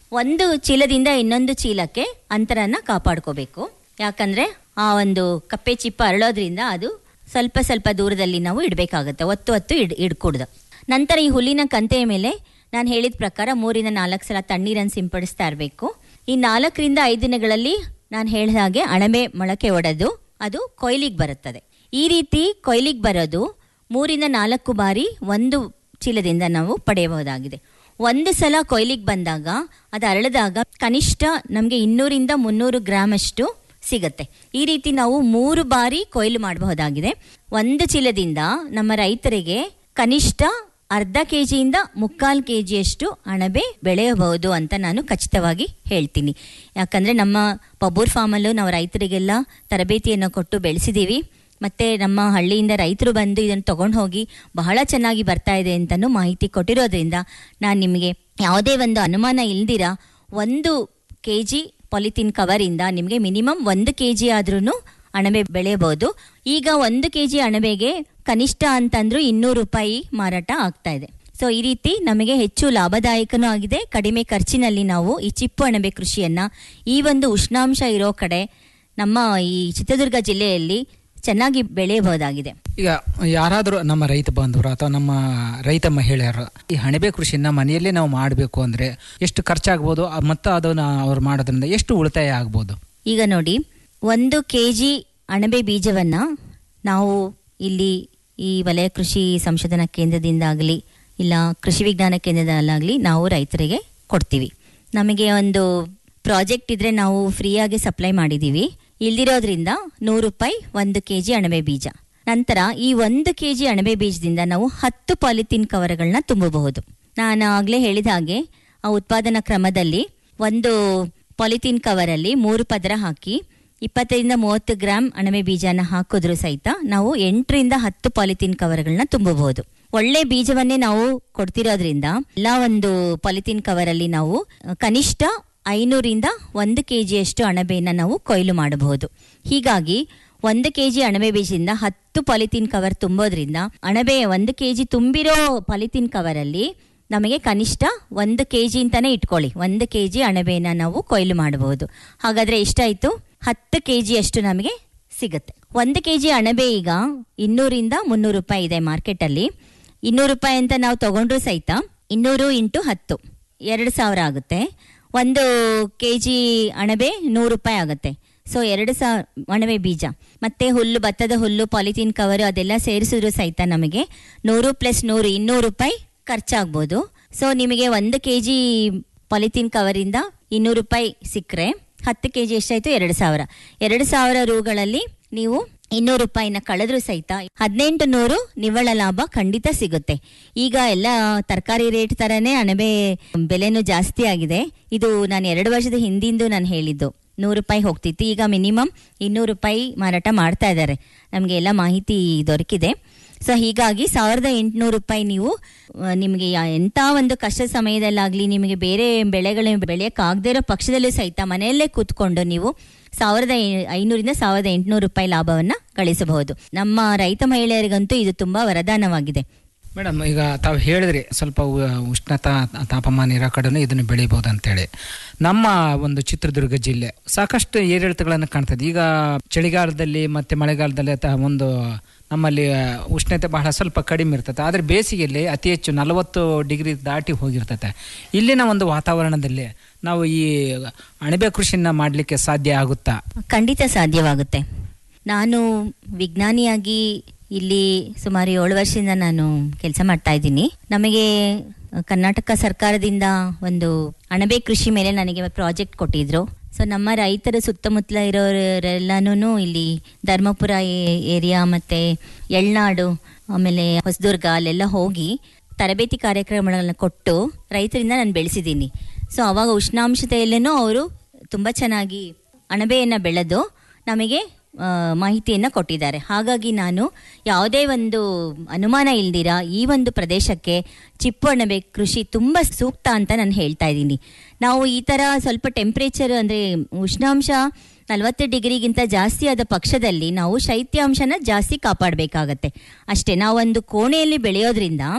ಒಂದು ಚೀಲದಿಂದ ಇನ್ನೊಂದು ಚೀಲಕ್ಕೆ ಅಂತರನ ಕಾಪಾಡ್ಕೋಬೇಕು ಯಾಕಂದ್ರೆ ಆ ಒಂದು ಕಪ್ಪೆ ಚಿಪ್ಪ ಅರಳೋದ್ರಿಂದ ಅದು ಸ್ವಲ್ಪ ಸ್ವಲ್ಪ ದೂರದಲ್ಲಿ ನಾವು ಇಡಬೇಕಾಗುತ್ತೆ ಒತ್ತು ಒತ್ತು ಇಡ್ ಇಡ್ಕೂಡ್ದು ನಂತರ ಈ ಹುಲ್ಲಿನ ಕಂತೆಯ ಮೇಲೆ ನಾನು ಹೇಳಿದ ಪ್ರಕಾರ ಮೂರಿಂದ ನಾಲ್ಕು ಸಲ ತಣ್ಣೀರನ್ನು ಸಿಂಪಡಿಸ್ತಾ ಇರಬೇಕು ಈ ನಾಲ್ಕರಿಂದ ಐದು ದಿನಗಳಲ್ಲಿ ನಾನು ಹೇಳಿದ ಹಾಗೆ ಅಣಬೆ ಮೊಳಕೆ ಒಡೆದು ಅದು ಕೊಯ್ಲಿಗೆ ಬರುತ್ತದೆ ಈ ರೀತಿ ಕೊಯ್ಲಿಗೆ ಬರೋದು ಮೂರಿಂದ ನಾಲ್ಕು ಬಾರಿ ಒಂದು ಚೀಲದಿಂದ ನಾವು ಪಡೆಯಬಹುದಾಗಿದೆ ಒಂದು ಸಲ ಕೊಯ್ಲಿಗೆ ಬಂದಾಗ ಅದು ಅರಳಿದಾಗ ಕನಿಷ್ಠ ನಮಗೆ ಇನ್ನೂರಿಂದ ಮುನ್ನೂರು ಗ್ರಾಮ್ ಅಷ್ಟು ಸಿಗತ್ತೆ ಈ ರೀತಿ ನಾವು ಮೂರು ಬಾರಿ ಕೊಯ್ಲು ಮಾಡಬಹುದಾಗಿದೆ ಒಂದು ಚೀಲದಿಂದ ನಮ್ಮ ರೈತರಿಗೆ ಕನಿಷ್ಠ ಅರ್ಧ ಕೆ ಜಿಯಿಂದ ಮುಕ್ಕಾಲು ಕೆ ಜಿಯಷ್ಟು ಅಣಬೆ ಬೆಳೆಯಬಹುದು ಅಂತ ನಾನು ಖಚಿತವಾಗಿ ಹೇಳ್ತೀನಿ ಯಾಕಂದರೆ ನಮ್ಮ ಪಬ್ಬೂರ್ ಫಾರ್ಮಲ್ಲೂ ನಾವು ರೈತರಿಗೆಲ್ಲ ತರಬೇತಿಯನ್ನು ಕೊಟ್ಟು ಬೆಳೆಸಿದ್ದೀವಿ ಮತ್ತು ನಮ್ಮ ಹಳ್ಳಿಯಿಂದ ರೈತರು ಬಂದು ಇದನ್ನು ತೊಗೊಂಡು ಹೋಗಿ ಬಹಳ ಚೆನ್ನಾಗಿ ಬರ್ತಾ ಇದೆ ಅಂತಲೂ ಮಾಹಿತಿ ಕೊಟ್ಟಿರೋದ್ರಿಂದ ನಾನು ನಿಮಗೆ ಯಾವುದೇ ಒಂದು ಅನುಮಾನ ಇಲ್ದಿರ ಒಂದು ಕೆ ಜಿ ಪಾಲಿಥಿನ್ ಕವರಿಂದ ನಿಮಗೆ ಮಿನಿಮಮ್ ಒಂದು ಕೆ ಜಿ ಆದ್ರೂ ಅಣಬೆ ಬೆಳೆಯಬಹುದು ಈಗ ಒಂದು ಕೆ ಜಿ ಅಣಬೆಗೆ ಕನಿಷ್ಠ ಅಂತಂದ್ರೂ ಇನ್ನೂರು ರೂಪಾಯಿ ಮಾರಾಟ ಆಗ್ತಾ ಇದೆ ಸೊ ಈ ರೀತಿ ನಮಗೆ ಹೆಚ್ಚು ಲಾಭದಾಯಕನೂ ಆಗಿದೆ ಕಡಿಮೆ ಖರ್ಚಿನಲ್ಲಿ ನಾವು ಈ ಚಿಪ್ಪು ಅಣಬೆ ಕೃಷಿಯನ್ನ ಈ ಒಂದು ಉಷ್ಣಾಂಶ ಇರೋ ಕಡೆ ನಮ್ಮ ಈ ಚಿತ್ರದುರ್ಗ ಜಿಲ್ಲೆಯಲ್ಲಿ ಚೆನ್ನಾಗಿ ಬೆಳೆಯಬಹುದಾಗಿದೆ ಈಗ ಯಾರಾದರೂ ನಮ್ಮ ರೈತ ಬಾಂಧವರು ಅಥವಾ ನಮ್ಮ ರೈತ ಮಹಿಳೆಯರು ಈ ಅಣಬೆ ಕೃಷಿನ ಮನೆಯಲ್ಲೇ ನಾವು ಮಾಡಬೇಕು ಅಂದ್ರೆ ಎಷ್ಟು ಖರ್ಚಾಗ್ಬೋದು ಆ- ಮತ್ತು ಅದನ್ನು ಅವ್ರು ಮಾಡೋದ್ರಿಂದ ಎಷ್ಟು ಉಳಿತಾಯ ಆಗ್ಬೋದು ಈಗ ನೋಡಿ ಒಂದು ಕೆ ಜಿ ಅಣಬೆ ಬೀಜವನ್ನ ನಾವು ಇಲ್ಲಿ ಈ ವಲಯ ಕೃಷಿ ಸಂಶೋಧನಾ ಕೇಂದ್ರದಿಂದಾಗಲಿ ಇಲ್ಲ ಕೃಷಿ ವಿಜ್ಞಾನ ಕೇಂದ್ರದಲ್ಲಾಗಲಿ ನಾವು ರೈತರಿಗೆ ಕೊಡ್ತೀವಿ ನಮಗೆ ಒಂದು ಪ್ರಾಜೆಕ್ಟ್ ಇದ್ರೆ ನಾವು ಫ್ರೀಯಾಗಿ ಸಪ್ಲೈ ಮಾಡಿದ್ದೀವಿ ಇಲ್ದಿರೋದ್ರಿಂದ ನೂರು ರೂಪಾಯಿ ಒಂದು ಕೆ ಜಿ ಅಣಬೆ ಬೀಜ ನಂತರ ಈ ಒಂದು ಕೆ ಜಿ ಅಣಬೆ ಬೀಜದಿಂದ ನಾವು ಹತ್ತು ಪಾಲಿಥೀನ್ ಕವರ್ಗಳನ್ನ ತುಂಬಬಹುದು ನಾನು ಆಗಲೇ ಹೇಳಿದ ಹಾಗೆ ಆ ಉತ್ಪಾದನಾ ಕ್ರಮದಲ್ಲಿ ಒಂದು ಪಾಲಿಥೀನ್ ಕವರಲ್ಲಿ ಮೂರು ಪದರ ಹಾಕಿ ಇಪ್ಪತ್ತೈದಿಂದ ಮೂವತ್ತು ಗ್ರಾಮ್ ಅಣಬೆ ಬೀಜನ ಹಾಕಿದ್ರು ಸಹಿತ ನಾವು ಎಂಟರಿಂದ ಹತ್ತು ಪಾಲಿಥೀನ್ ಕವರ್ಗಳನ್ನ ತುಂಬಬಹುದು ಒಳ್ಳೆ ಬೀಜವನ್ನೇ ನಾವು ಕೊಡ್ತಿರೋದ್ರಿಂದ ಎಲ್ಲ ಒಂದು ಪಾಲಿಥೀನ್ ಕವರಲ್ಲಿ ನಾವು ಅಹ್, ಕನಿಷ್ಠ ಐನೂರಿಂದ ಒಂದು ಕೆ ಜಿಯಷ್ಟು ಅಣಬೆಯನ್ನು ನಾವು ಕೊಯ್ಲು ಮಾಡಬಹುದು ಹೀಗಾಗಿ ಒಂದು ಕೆ ಜಿ ಅಣಬೆ ಬೀಜದಿಂದ ಹತ್ತು ಪಾಲಿಥೀನ್ ಕವರ್ ತುಂಬೋದ್ರಿಂದ ಅಣಬೆ ಒಂದು ಕೆ ಜಿ ತುಂಬಿರೋ ಪಾಲಿಥೀನ್ ಕವರಲ್ಲಿ ನಮಗೆ ಕನಿಷ್ಠ ಒಂದು ಕೆ ಜಿ ಅಂತಾನೆ ಇಟ್ಕೊಳ್ಳಿ ಒಂದು ಕೆ ಜಿ ಅಣಬೆನ ನಾವು ಕೊಯ್ಲು ಮಾಡಬಹುದು ಹಾಗಾದ್ರೆ ಎಷ್ಟಾಯ್ತು ಹತ್ತು ಕೆ ಅಷ್ಟು ನಮಗೆ ಸಿಗುತ್ತೆ ಒಂದು ಕೆ ಜಿ ಅಣಬೆ ಈಗ ಇನ್ನೂರಿಂದ ಮುನ್ನೂರು ರೂಪಾಯಿ ಇದೆ ಮಾರ್ಕೆಟಲ್ಲಿ ಇನ್ನೂರು ರೂಪಾಯಿ ಅಂತ ನಾವು ತಗೊಂಡ್ರು ಸಹಿತ ಇನ್ನೂರು ಇಂಟು ಹತ್ತು ಎರಡು ಸಾವಿರ ಆಗುತ್ತೆ ಒಂದು ಕೆ ಜಿ ಅಣಬೆ ನೂರು ರೂಪಾಯಿ ಆಗುತ್ತೆ ಸೊ ಎರಡು ಸಾವಿರ ಅಣಬೆ ಬೀಜ ಮತ್ತೆ ಹುಲ್ಲು ಭತ್ತದ ಹುಲ್ಲು ಪಾಲಿಥೀನ್ ಕವರ್ ಅದೆಲ್ಲ ಸೇರಿಸಿದ್ರು ಸಹಿತ ನಮಗೆ ನೂರು ಪ್ಲಸ್ ನೂರು ಇನ್ನೂರು ರೂಪಾಯಿ ಖರ್ಚಾಗ್ಬೋದು ಸೊ ನಿಮಗೆ ಒಂದು ಕೆ ಜಿ ಪಾಲಿಥೀನ್ ಕವರಿಂದ ಇನ್ನೂರು ರೂಪಾಯಿ ಸಿಕ್ಕರೆ ಹತ್ತು ಕೆ ಜಿ ಎಷ್ಟಾಯ್ತು ಎರಡು ಸಾವಿರ ಎರಡು ಸಾವಿರ ರೂಗಳಲ್ಲಿ ನೀವು ಇನ್ನೂರು ರೂಪಾಯಿನ ಕಳೆದ್ರು ಸಹಿತ ಹದಿನೆಂಟು ನೂರು ನಿವ್ವಳ ಲಾಭ ಖಂಡಿತ ಸಿಗುತ್ತೆ ಈಗ ಎಲ್ಲ ತರಕಾರಿ ರೇಟ್ ತರನೇ ಅಣಬೆ ಬೆಲೆನೂ ಜಾಸ್ತಿ ಆಗಿದೆ ಇದು ನಾನು ಎರಡು ವರ್ಷದ ಹಿಂದಿಂದು ನಾನು ಹೇಳಿದ್ದು ನೂರು ರೂಪಾಯಿ ಹೋಗ್ತಿತ್ತು ಈಗ ಮಿನಿಮಮ್ ಇನ್ನೂರು ರೂಪಾಯಿ ಮಾರಾಟ ಮಾಡ್ತಾ ಇದ್ದಾರೆ ನಮಗೆ ಎಲ್ಲ ಮಾಹಿತಿ ದೊರಕಿದೆ ಸೊ ಹೀಗಾಗಿ ಸಾವಿರದ ಎಂಟುನೂರು ರೂಪಾಯಿ ನೀವು ಆ, ನಿಮಗೆ ಯಾ- ಎಂಥ ಒಂದು ಕಷ್ಟ ಸಮಯದಲ್ಲಾಗಲಿ ನಿಮಗೆ ಬೇರೆ ಬೆಳೆಗಳು ಬೆಳೆಯೋಕ್ಕಾಗದೇ ಇರೋ ಪಕ್ಷದಲ್ಲೂ ಸಹಿತ ಮನೆಯಲ್ಲೇ ಕೂತ್ಕೊಂಡು ನೀವು ಸಾವಿರದ ಐ- ಐನೂರಿಂದ ಸಾವಿರದ ಎಂಟುನೂರು ರೂಪಾಯಿ ಲಾಭವನ್ನು ಗಳಿಸಬಹುದು ನಮ್ಮ ರೈತ ಮಹಿಳೆಯರಿಗಂತೂ ಇದು ತುಂಬಾ ವರದಾನವಾಗಿದೆ ಮೇಡಮ್ ಈಗ ತಾವು ಹೇಳಿದ್ರಿ ಸ್ವಲ್ಪ ಉ- ಉಷ್ಣತಾ ತಾಪಮಾನ ಇರೋ ಕಡೆನೂ ಇದನ್ನು ಬೆಳಿಬೋದು ಅಂತೇಳಿ ನಮ್ಮ ಒಂದು ಚಿತ್ರದುರ್ಗ ಜಿಲ್ಲೆ ಸಾಕಷ್ಟು ಏರಿಳಿತಗಳನ್ನು ಕಾಣ್ತದೆ ಈಗ ಚಳಿಗಾಲದಲ್ಲಿ ಮತ್ತೆ ಮಳೆಗಾಲದಲ್ಲಿ ತ- ಒಂದು ನಮ್ಮಲ್ಲಿ ಉಷ್ಣತೆ ಬಹಳ ಸ್ವಲ್ಪ ಕಡಿಮೆ ಇರ್ತದೆ ಆದರೆ ಬೇಸಿಗೆಯಲ್ಲಿ ಅತಿ ಹೆಚ್ಚು ನಲವತ್ತು ಡಿಗ್ರಿ ದಾಟಿ ಹೋಗಿರ್ತದೆ ಇಲ್ಲಿನ ಒಂದು ವಾತಾವರಣದಲ್ಲಿ ನಾವು ಈ ಅಣಬೆ ಕೃಷಿನ ಮಾಡಲಿಕ್ಕೆ ಸಾಧ್ಯ ಆಗುತ್ತಾ ಖಂಡಿತ ಸಾಧ್ಯವಾಗುತ್ತೆ ನಾನು ವಿಜ್ಞಾನಿಯಾಗಿ ಇಲ್ಲಿ ಸುಮಾರು ಏಳು ವರ್ಷದಿಂದ ನಾನು ಕೆಲಸ ಮಾಡ್ತಾ ಇದ್ದೀನಿ ನಮಗೆ ಕರ್ನಾಟಕ ಸರ್ಕಾರದಿಂದ ಒಂದು ಅಣಬೆ ಕೃಷಿ ಮೇಲೆ ನನಗೆ ಪ್ರಾಜೆಕ್ಟ್ ಕೊಟ್ಟಿದ್ರು ಸೊ ನಮ್ಮ ರೈತರ ಸುತ್ತಮುತ್ತಲ ಇರೋರೆಲ್ಲನೂ ಇಲ್ಲಿ ಧರ್ಮಪುರ ಏ- ಏರಿಯಾ ಮತ್ತೆ ಎಳ್ನಾಡು ಆಮೇಲೆ ಹೊಸದುರ್ಗ ಅಲ್ಲೆಲ್ಲ ಹೋಗಿ ತರಬೇತಿ ಕಾರ್ಯಕ್ರಮಗಳನ್ನ ಕೊಟ್ಟು ರೈತರಿಂದ ನಾನು ಬೆಳೆಸಿದ್ದೀನಿ ಸೊ ಅವಾಗ ಉಷ್ಣಾಂಶತೆಯಲ್ಲೇನೂ ಅವರು ತುಂಬ ಚೆನ್ನಾಗಿ ಅಣಬೆಯನ್ನು ಬೆಳೆದು ನಮಗೆ ಆ, ಮಾಹಿತಿಯನ್ನು ಕೊಟ್ಟಿದ್ದಾರೆ ಹಾಗಾಗಿ ನಾನು ಯಾವುದೇ ಒಂದು ಅನುಮಾನ ಇಲ್ದಿರ ಈ ಒಂದು ಪ್ರದೇಶಕ್ಕೆ ಚಿಪ್ಪು ಅಣಬೆ ಕೃಷಿ ತುಂಬ ಸೂಕ್ತ ಅಂತ ನಾನು ಹೇಳ್ತಾ ಇದ್ದೀನಿ ನಾವು ಈ ಥರ ಸ್ವಲ್ಪ ಟೆಂಪ್ರೇಚರ್ ಅಂದರೆ ಉಷ್ಣಾಂಶ ನಲವತ್ತು ಡಿಗ್ರಿಗಿಂತ ಜಾಸ್ತಿ ಆದ ಪಕ್ಷದಲ್ಲಿ ನಾವು ಶೈತ್ಯಾಂಶನ ಜಾಸ್ತಿ ಕಾಪಾಡಬೇಕಾಗತ್ತೆ ಅಷ್ಟೇ ನಾವೊಂದು ಕೋಣೆಯಲ್ಲಿ ಬೆಳೆಯೋದ್ರಿಂದ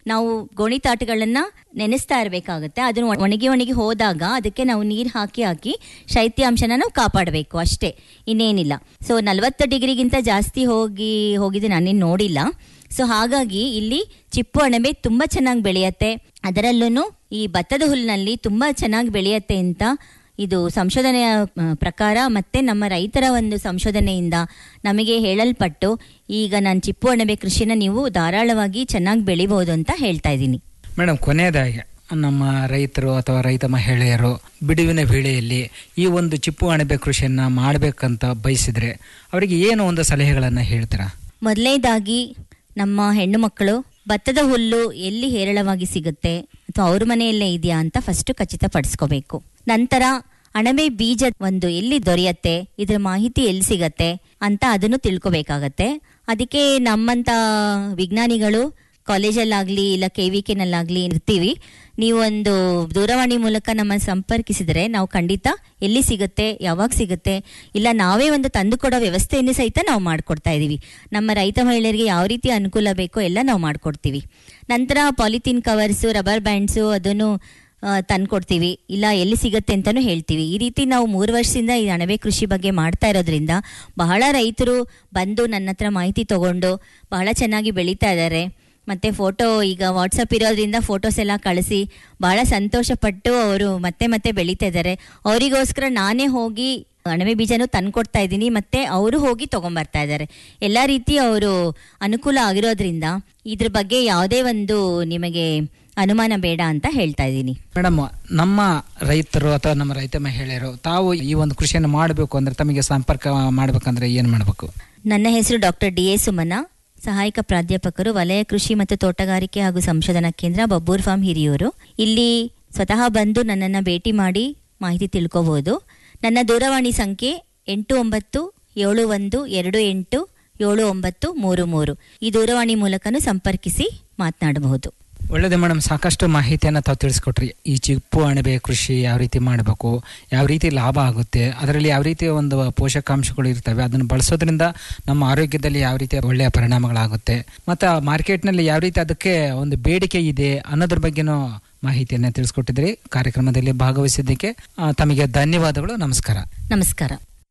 ನಾವು ಗೋಣಿತಾಟುಗಳನ್ನ ನೆನೆಸ್ತಾ ಇರಬೇಕಾಗುತ್ತೆ ಅದನ್ನು ಒಣಗಿ ಒಣಗಿ ಹೋದಾಗ ಅದಕ್ಕೆ ನಾವು ನೀರು ಹಾಕಿ ಹಾಕಿ ಶೈತ್ಯಾಂಶನ ನಾವು ಕಾಪಾಡಬೇಕು ಅಷ್ಟೇ ಇನ್ನೇನಿಲ್ಲ ಸೊ ನಲವತ್ತು ಡಿಗ್ರಿಗಿಂತ ಜಾಸ್ತಿ ಹೋಗಿ ಹೋಗಿದ್ದು ನಾನೇನು ನೋಡಿಲ್ಲ ಸೊ ಹಾಗಾಗಿ ಇಲ್ಲಿ ಚಿಪ್ಪು ಅಣಬೆ ತುಂಬ ಚೆನ್ನಾಗಿ ಬೆಳೆಯತ್ತೆ ಅದರಲ್ಲೂ ಈ ಭತ್ತದ ಹುಲ್ಲಿನಲ್ಲಿ ತುಂಬ ಚೆನ್ನಾಗಿ ಬೆಳೆಯತ್ತೆ ಅಂತ ಇದು ಸಂಶೋಧನೆಯ ಆ, ಪ್ರಕಾರ ಮತ್ತೆ ನಮ್ಮ ರೈತರ ಒಂದು ಸಂಶೋಧನೆಯಿಂದ ನಮಗೆ ಹೇಳಲ್ಪಟ್ಟು ಈಗ ನಾನು ಚಿಪ್ಪು ಅಣಬೆ ಕೃಷಿನ ನೀವು ಧಾರಾಳವಾಗಿ ಚೆನ್ನಾಗಿ ಬೆಳಿಬಹುದು ಅಂತ ಹೇಳ್ತಾ ಇದ್ದೀನಿ ಮೇಡಮ್ ಕೊನೆಯದಾಗಿ ನಮ್ಮ ರೈತರು ಅಥವಾ ರೈತ ಮಹಿಳೆಯರು ಬಿಡುವಿನ ವೇಳೆಯಲ್ಲಿ ಈ ಒಂದು ಚಿಪ್ಪು ಅಣಬೆ ಕೃಷಿಯನ್ನ ಮಾಡಬೇಕಂತ ಬಯಸಿದ್ರೆ ಅವರಿಗೆ ಏನು ಒಂದು ಸಲಹೆಗಳನ್ನು ಹೇಳ್ತೀರಾ ಮೊದಲನೇದಾಗಿ ನಮ್ಮ ಹೆಣ್ಣು ಮಕ್ಕಳು ಭತ್ತದ ಹುಲ್ಲು ಎಲ್ಲಿ ಹೇರಳವಾಗಿ ಸಿಗುತ್ತೆ ಅಥವಾ ಅವ್ರ ಮನೆಯಲ್ಲೇ ಇದೆಯಾ ಅಂತ ಫಸ್ಟ್ ಖಚಿತಪಡಿಸ್ಕೋಬೇಕು ನಂತರ ಅಣಬೆ ಬೀಜ ಒಂದು ಎಲ್ಲಿ ದೊರೆಯತ್ತೆ ಇದ್ರ ಮಾಹಿತಿ ಎಲ್ಲಿ ಸಿಗತ್ತೆ ಅಂತ ಅದನ್ನು ತಿಳ್ಕೊಬೇಕಾಗತ್ತೆ ಅದಕ್ಕೆ ನಮ್ಮಂತ ವಿಜ್ಞಾನಿಗಳು ಕಾಲೇಜಲ್ಲಾಗ್ಲಿ ಇಲ್ಲ ಕೆ ವಿ ಕೆನಲ್ಲಾಗ್ಲಿ ಇರ್ತೀವಿ ನೀವು ಒಂದು ದೂರವಾಣಿ ಮೂಲಕ ನಮ್ಮ ಸಂಪರ್ಕಿಸಿದರೆ ನಾವು ಖಂಡಿತ ಎಲ್ಲಿ ಸಿಗುತ್ತೆ ಯಾವಾಗ ಸಿಗುತ್ತೆ ಇಲ್ಲ ನಾವೇ ಒಂದು ತಂದುಕೊಡೋ ವ್ಯವಸ್ಥೆಯನ್ನು ಸಹಿತ ನಾವು ಮಾಡಿಕೊಡ್ತಾ ಇದ್ದೀವಿ ನಮ್ಮ ರೈತ ಮಹಿಳೆಯರಿಗೆ ಯಾವ ರೀತಿ ಅನುಕೂಲ ಬೇಕೋ ಎಲ್ಲ ನಾವು ಮಾಡಿಕೊಡ್ತೀವಿ ನಂತರ ಪಾಲಿಥೀನ್ ಕವರ್ಸು ರಬ್ಬರ್ ಬ್ಯಾಂಡ್ಸು ಅದನ್ನು ತಂದ್ಕೊಡ್ತೀವಿ ಇಲ್ಲ ಎಲ್ಲಿ ಸಿಗುತ್ತೆ ಅಂತಲೂ ಹೇಳ್ತೀವಿ ಈ ರೀತಿ ನಾವು ಮೂರು ವರ್ಷದಿಂದ ಈ ಅಣಬೆ ಕೃಷಿ ಬಗ್ಗೆ ಮಾಡ್ತಾ ಇರೋದ್ರಿಂದ ಬಹಳ ರೈತರು ಬಂದು ನನ್ನ ಹತ್ರ ಮಾಹಿತಿ ತಗೊಂಡು ಬಹಳ ಚೆನ್ನಾಗಿ ಬೆಳೀತಾ ಇದ್ದಾರೆ ಮತ್ತೆ ಫೋಟೋ ಈಗ ವಾಟ್ಸಪ್ ಇರೋದ್ರಿಂದ ಫೋಟೋಸ್ ಎಲ್ಲ ಕಳಿಸಿ ಬಹಳ ಸಂತೋಷಪಟ್ಟು ಅವರು ಮತ್ತೆ ಮತ್ತೆ ಬೆಳೀತಾ ಇದ್ದಾರೆ ಅವರಿಗೋಸ್ಕರ ನಾನೇ ಹೋಗಿ ಅಣಬೆ ಬೀಜನೂ ತಂದ್ಕೊಡ್ತಾ ಇದ್ದೀನಿ ಮತ್ತೆ ಅವರು ಹೋಗಿ ತಗೊಂಬರ್ತಾ ಇದ್ದಾರೆ ಎಲ್ಲ ರೀತಿ ಅವರು ಅನುಕೂಲ ಆಗಿರೋದ್ರಿಂದ ಇದ್ರ ಬಗ್ಗೆ ಯಾವುದೇ ಒಂದು ನಿಮಗೆ ಅನುಮಾನ ಬೇಡ ಅಂತ ಹೇಳ್ತಾ ಇದ್ದೀನಿ ಮೇಡಮ್ ನಮ್ಮ ರೈತರು ಅಥವಾ ನಮ್ಮ ರೈತ ಮಹಿಳೆಯರು ತಾವು ಈ ಒಂದು ಕೃಷಿಯನ್ನು ಮಾಡಬೇಕು ಅಂದ್ರೆ ತಮಗೆ ಸಂಪರ್ಕ ಮಾಡಬೇಕಂದ್ರೆ ಏನು ಮಾಡಬೇಕು ನನ್ನ ಹೆಸರು ಡಾಕ್ಟರ್ ಡಿ ಎ ಸುಮನ ಸಹಾಯಕ ಪ್ರಾಧ್ಯಾಪಕರು ವಲಯ ಕೃಷಿ ಮತ್ತು ತೋಟಗಾರಿಕೆ ಹಾಗೂ ಸಂಶೋಧನಾ ಕೇಂದ್ರ ಬಬ್ಬೂರ್ ಫಾರ್ಮ್ ಹಿರಿಯೂರು ಇಲ್ಲಿ ಸ್ವತಃ ಬಂದು ನನ್ನನ್ನು ಭೇಟಿ ಮಾಡಿ ಮಾಹಿತಿ ತಿಳ್ಕೋಬಹುದು ನನ್ನ ದೂರವಾಣಿ ಸಂಖ್ಯೆ ಎಂಟು ಒಂಬತ್ತು ಏಳು ಒಂದು ಎರಡು ಎಂಟು ಏಳು ಒಂಬತ್ತು ಮೂರು ಮೂರು ಈ ದೂರವಾಣಿ ಮೂಲಕನೂ ಸಂಪರ್ಕಿಸಿ ಮಾತನಾಡಬಹುದು ಒಳ್ಳೆಯದೇ ಮೇಡಮ್ ಸಾಕಷ್ಟು ಮಾಹಿತಿಯನ್ನು ತಾವು ತಿಳಿಸ್ಕೊಟ್ರಿ ಈ ಚಿಪ್ಪು ಅಣಬೆ ಕೃಷಿ ಯಾವ ರೀತಿ ಮಾಡಬೇಕು ಯಾವ ರೀತಿ ಲಾಭ ಆಗುತ್ತೆ ಅದರಲ್ಲಿ ಯಾವ ರೀತಿ ಒಂದು ಪೋಷಕಾಂಶಗಳು ಇರ್ತವೆ ಅದನ್ನು ಬಳಸೋದ್ರಿಂದ ನಮ್ಮ ಆರೋಗ್ಯದಲ್ಲಿ ಯಾವ ರೀತಿ ಒಳ್ಳೆಯ ಪರಿಣಾಮಗಳಾಗುತ್ತೆ ಮತ್ತು ಮಾರ್ಕೆಟ್ನಲ್ಲಿ ಯಾವ ರೀತಿ ಅದಕ್ಕೆ ಒಂದು ಬೇಡಿಕೆ ಇದೆ ಅನ್ನೋದ್ರ ಬಗ್ಗೆನೂ ಮಾಹಿತಿಯನ್ನು ತಿಳಿಸ್ಕೊಟ್ಟಿದ್ರಿ ಕಾರ್ಯಕ್ರಮದಲ್ಲಿ ಭಾಗವಹಿಸಿದ್ದಕ್ಕೆ ಆ, ತಮಗೆ ಧನ್ಯವಾದಗಳು ನಮಸ್ಕಾರ ನಮಸ್ಕಾರ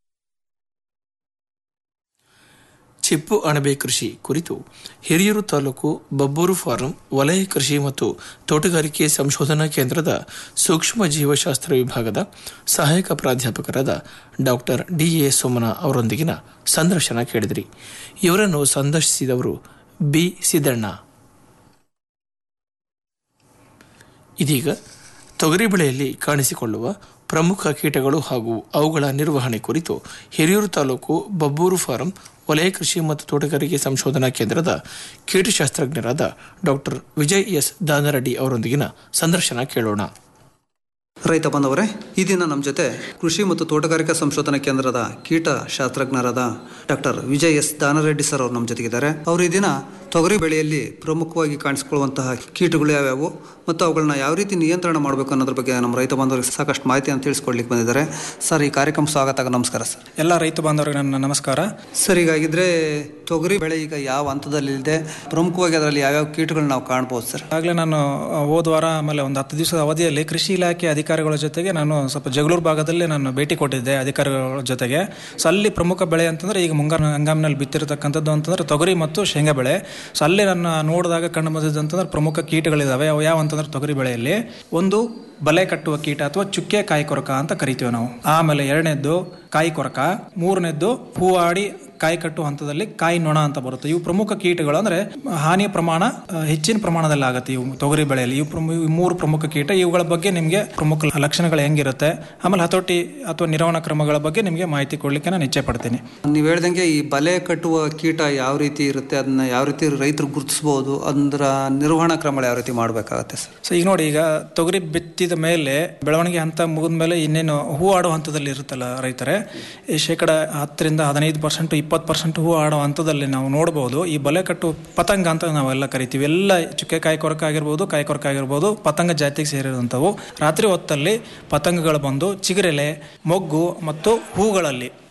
ಚಿಪ್ಪು ಅಣಬೆ ಕೃಷಿ ಕುರಿತು ಹಿರಿಯೂರು ತಾಲೂಕು ಬಬ್ಬೂರು ಫಾರಂ ವಲಯ ಕೃಷಿ ಮತ್ತು ತೋಟಗಾರಿಕೆ ಸಂಶೋಧನಾ ಕೇಂದ್ರದ ಸೂಕ್ಷ್ಮ ಜೀವಶಾಸ್ತ್ರ ವಿಭಾಗದ ಸಹಾಯಕ ಪ್ರಾಧ್ಯಾಪಕರಾದ ಡಾಕ್ಟರ್ ಡಿ ಎ ಸೋಮನ ಅವರೊಂದಿಗಿನ ಸಂದರ್ಶನ ಕೇಳಿದಿರಿ ಇವರನ್ನು ಸಂದರ್ಶಿಸಿದವರು ಬಿ ಸಿದ್ದಣ್ಣ ಇದೀಗ ತೊಗರಿ ಬೆಳೆಯಲ್ಲಿ ಕಾಣಿಸಿಕೊಳ್ಳುವ ಪ್ರಮುಖ ಕೀಟಗಳು ಹಾಗೂ ಅವುಗಳ ನಿರ್ವಹಣೆ ಕುರಿತು ಹಿರಿಯೂರು ತಾಲೂಕು ಬಬ್ಬೂರು ಫಾರಂ ವಲಯ ಕೃಷಿ ಮತ್ತು ತೋಟಗಾರಿಕೆ ಸಂಶೋಧನಾ ಕೇಂದ್ರದ ಕೀಟಶಾಸ್ತ್ರಜ್ಞರಾದ ಡಾಕ್ಟರ್ ವಿಜಯ್ ಎಸ್ ದಾನರೆಡ್ಡಿ ಅವರೊಂದಿಗಿನ ಸಂದರ್ಶನ ಕೇಳೋಣ ರೈತ ಬಾಂಧವರೇ ಈ ದಿನ ನಮ್ಮ ಜೊತೆ ಕೃಷಿ ಮತ್ತು ತೋಟಗಾರಿಕಾ ಸಂಶೋಧನಾ ಕೇಂದ್ರದ ಕೀಟ ಶಾಸ್ತ್ರಜ್ಞರಾದ doctor Vijay S Danareddy sir ಅವರು ನಮ್ಮ ಜೊತೆಗಿದ್ದಾರೆ ಅವರು ಈ ದಿನ ತೊಗರಿ ಬೆಳೆಯಲ್ಲಿ ಪ್ರಮುಖವಾಗಿ ಕಾಣಿಸಿಕೊಳ್ಳುವಂತಹ ಕೀಟಗಳು ಯಾವ್ಯಾವು ಮತ್ತು ಅವುಗಳನ್ನ ಯಾವ ರೀತಿ ನಿಯಂತ್ರಣ ಮಾಡಬೇಕು ಅನ್ನೋದ್ರ ಬಗ್ಗೆ ನಮ್ಮ ರೈತ ಬಾಂಧವರಿಗೆ ಸಾಕಷ್ಟು ಮಾಹಿತಿಯನ್ನು ತಿಳಿಸ್ಕೊಡ್ಲಿಕ್ಕೆ ಬಂದಿದ್ದಾರೆ ಸರ್ ಈ ಕಾರ್ಯಕ್ರಮ ಸ್ವಾಗತ ನಮಸ್ಕಾರ ಸರ್ ಎಲ್ಲ ರೈತ ಬಾಂಧವರಿಗೆ ನನ್ನ ನಮಸ್ಕಾರ ಸರ್ ಹೀಗಾಗಿದ್ರೆ ತೊಗರಿ ಬೆಳೆ ಈಗ ಯಾವ ಹಂತದಲ್ಲಿದೆ ಪ್ರಮುಖವಾಗಿ ಅದರಲ್ಲಿ ಯಾವ್ಯಾವ ಕೀಟಗಳನ್ನ ನಾವು ಕಾಣ್ಬೋದು ಸರ್ ಆಗಲೇ ನಾನು ಆ, ಹೋದ ವಾರ ಆಮೇಲೆ ಒಂದು ಹತ್ತು ದಿವಸದ ಅವಧಿಯಲ್ಲಿ ಕೃಷಿ ಇಲಾಖೆ ಅಧಿಕಾರಿಗಳ ಜೊತೆಗೆ ನಾನು ಸ್ವಲ್ಪ ಜಗಳೂರು ಭಾಗದಲ್ಲಿ ನಾನು ಭೇಟಿ ಕೊಟ್ಟಿದ್ದೆ ಅಧಿಕಾರಿಗಳ ಜೊತೆಗೆ ಸೊ ಅಲ್ಲಿ ಪ್ರಮುಖ ಬೆಳೆ ಅಂತಂದ್ರೆ ಈಗ ಮುಂಗಾರು ಹಂಗಾಮಿನಲ್ಲಿ ಬಿತ್ತಿರತಕ್ಕಂಥದ್ದು ಅಂತಂದ್ರೆ ತೊಗರಿ ಮತ್ತು ಶೇಂಗಾ ಬೆಳೆ ಸೊ ಅಲ್ಲಿ ನಾನು ನೋಡಿದಾಗ ಕಂಡು ಬಂದಿದ್ದಂತಂದ್ರೆ ಪ್ರಮುಖ ಕೀಟಗಳಿದಾವೆ ಅವು ಯಾವ ಅಂತಂದ್ರೆ ತೊಗರಿ ಬೆಳೆಯಲ್ಲಿ ಒಂದು ಬಲೆ ಕಟ್ಟುವ ಕೀಟ ಅಥವಾ ಚುಕ್ಕೆ ಕಾಯಿ ಕೊರಕ ಅಂತ ಕರಿತೀವಿ ನಾವು ಆಮೇಲೆ ಎರಡನೇದ್ದು ಕಾಯಿ ಕೊರಕ ಮೂರನೇದ್ದು ಹೂವಾಡಿ ಕಾಯಿ ಕಟ್ಟುವ ಹಂತದಲ್ಲಿ ಕಾಯಿ ನೊಣ ಅಂತ ಬರುತ್ತೆ ಇವು ಪ್ರಮುಖ ಕೀಟಗಳು ಅಂದ್ರೆ ಹಾನಿಯ ಪ್ರಮಾಣ ಆ, ಹೆಚ್ಚಿನ ಪ್ರಮಾಣದಲ್ಲಿ ಆಗುತ್ತೆ ಇವು ತೊಗರಿ ಬೆಳೆಯಲ್ಲಿ ಇವು ಪ್ರಮು- ಇವು ಮೂರು ಪ್ರಮುಖ ಕೀಟ ಇವುಗಳ ಬಗ್ಗೆ ನಿಮಗೆ ಪ್ರಮುಖ ಲಕ್ಷಣಗಳು ಹೆಂಗಿರುತ್ತೆ ಆಮೇಲೆ ಹತೋಟಿ ಅಥವಾ ನಿರ್ವಹಣಾ ಕ್ರಮಗಳ ಬಗ್ಗೆ ನಿಮಗೆ ಮಾಹಿತಿ ಕೊಡ್ಲಿಕ್ಕೆ ನಾನು ಇಚ್ಛೆ ಪಡ್ತೀನಿ ನೀವು ಹೇಳ್ದಂಗೆ ಈ ಬಲೆ ಕಟ್ಟುವ ಕೀಟ ಯಾವ ರೀತಿ ಇರುತ್ತೆ ಅದನ್ನ ಯಾವ ರೀತಿ ರೈತರು ಗುರುತಿಸಬಹುದು ಅದರ ನಿರ್ವಹಣಾ ಕ್ರಮಗಳು ಯಾವ ರೀತಿ ಮಾಡಬೇಕಾಗತ್ತೆ ಸರ್ ಸೊ ಈಗ ನೋಡಿ ಈಗ ತೊಗರಿ ಬಿತ್ತಿದ ಮೇಲೆ ಬೆಳವಣಿಗೆ ಹಂತ ಮುಗಿದ ಮೇಲೆ ಇನ್ನೇನು ಹೂ ಆಡೋ ಹಂತದಲ್ಲಿ ಇರುತ್ತಲ್ಲ ರೈತರೇ ಈ ಶೇಕಡ ಹತ್ತರಿಂದ ಹದಿನೈದು ಪರ್ಸೆಂಟ್ ಇಪ್ಪತ್ತು ಪರ್ಸೆಂಟ್ ಹೂ ಆಡೋ ಹಂತದಲ್ಲಿ ನಾವು ನೋಡ್ಬೋದು ಈ ಬಲೆ ಕಟ್ಟು ಪತಂಗ ಅಂತ ನಾವೆಲ್ಲ ಕರಿತೀವಿ ಎಲ್ಲ ಚುಕ್ಕೆ ಕಾಯಿ ಕೊರಕ ಆಗಿರ್ಬೋದು ಕಾಯಿ ಕೊರಕ ಆಗಿರ್ಬೋದು ಪತಂಗ ಜಾತಿಗೆ ಸೇರಿರುವಂಥವು ರಾತ್ರಿ ಹೊತ್ತಲ್ಲಿ ಪತಂಗಗಳು ಬಂದು ಚಿಗುರೆಲೆ ಮೊಗ್ಗು ಮತ್ತು ಹೂಗಳಲ್ಲಿ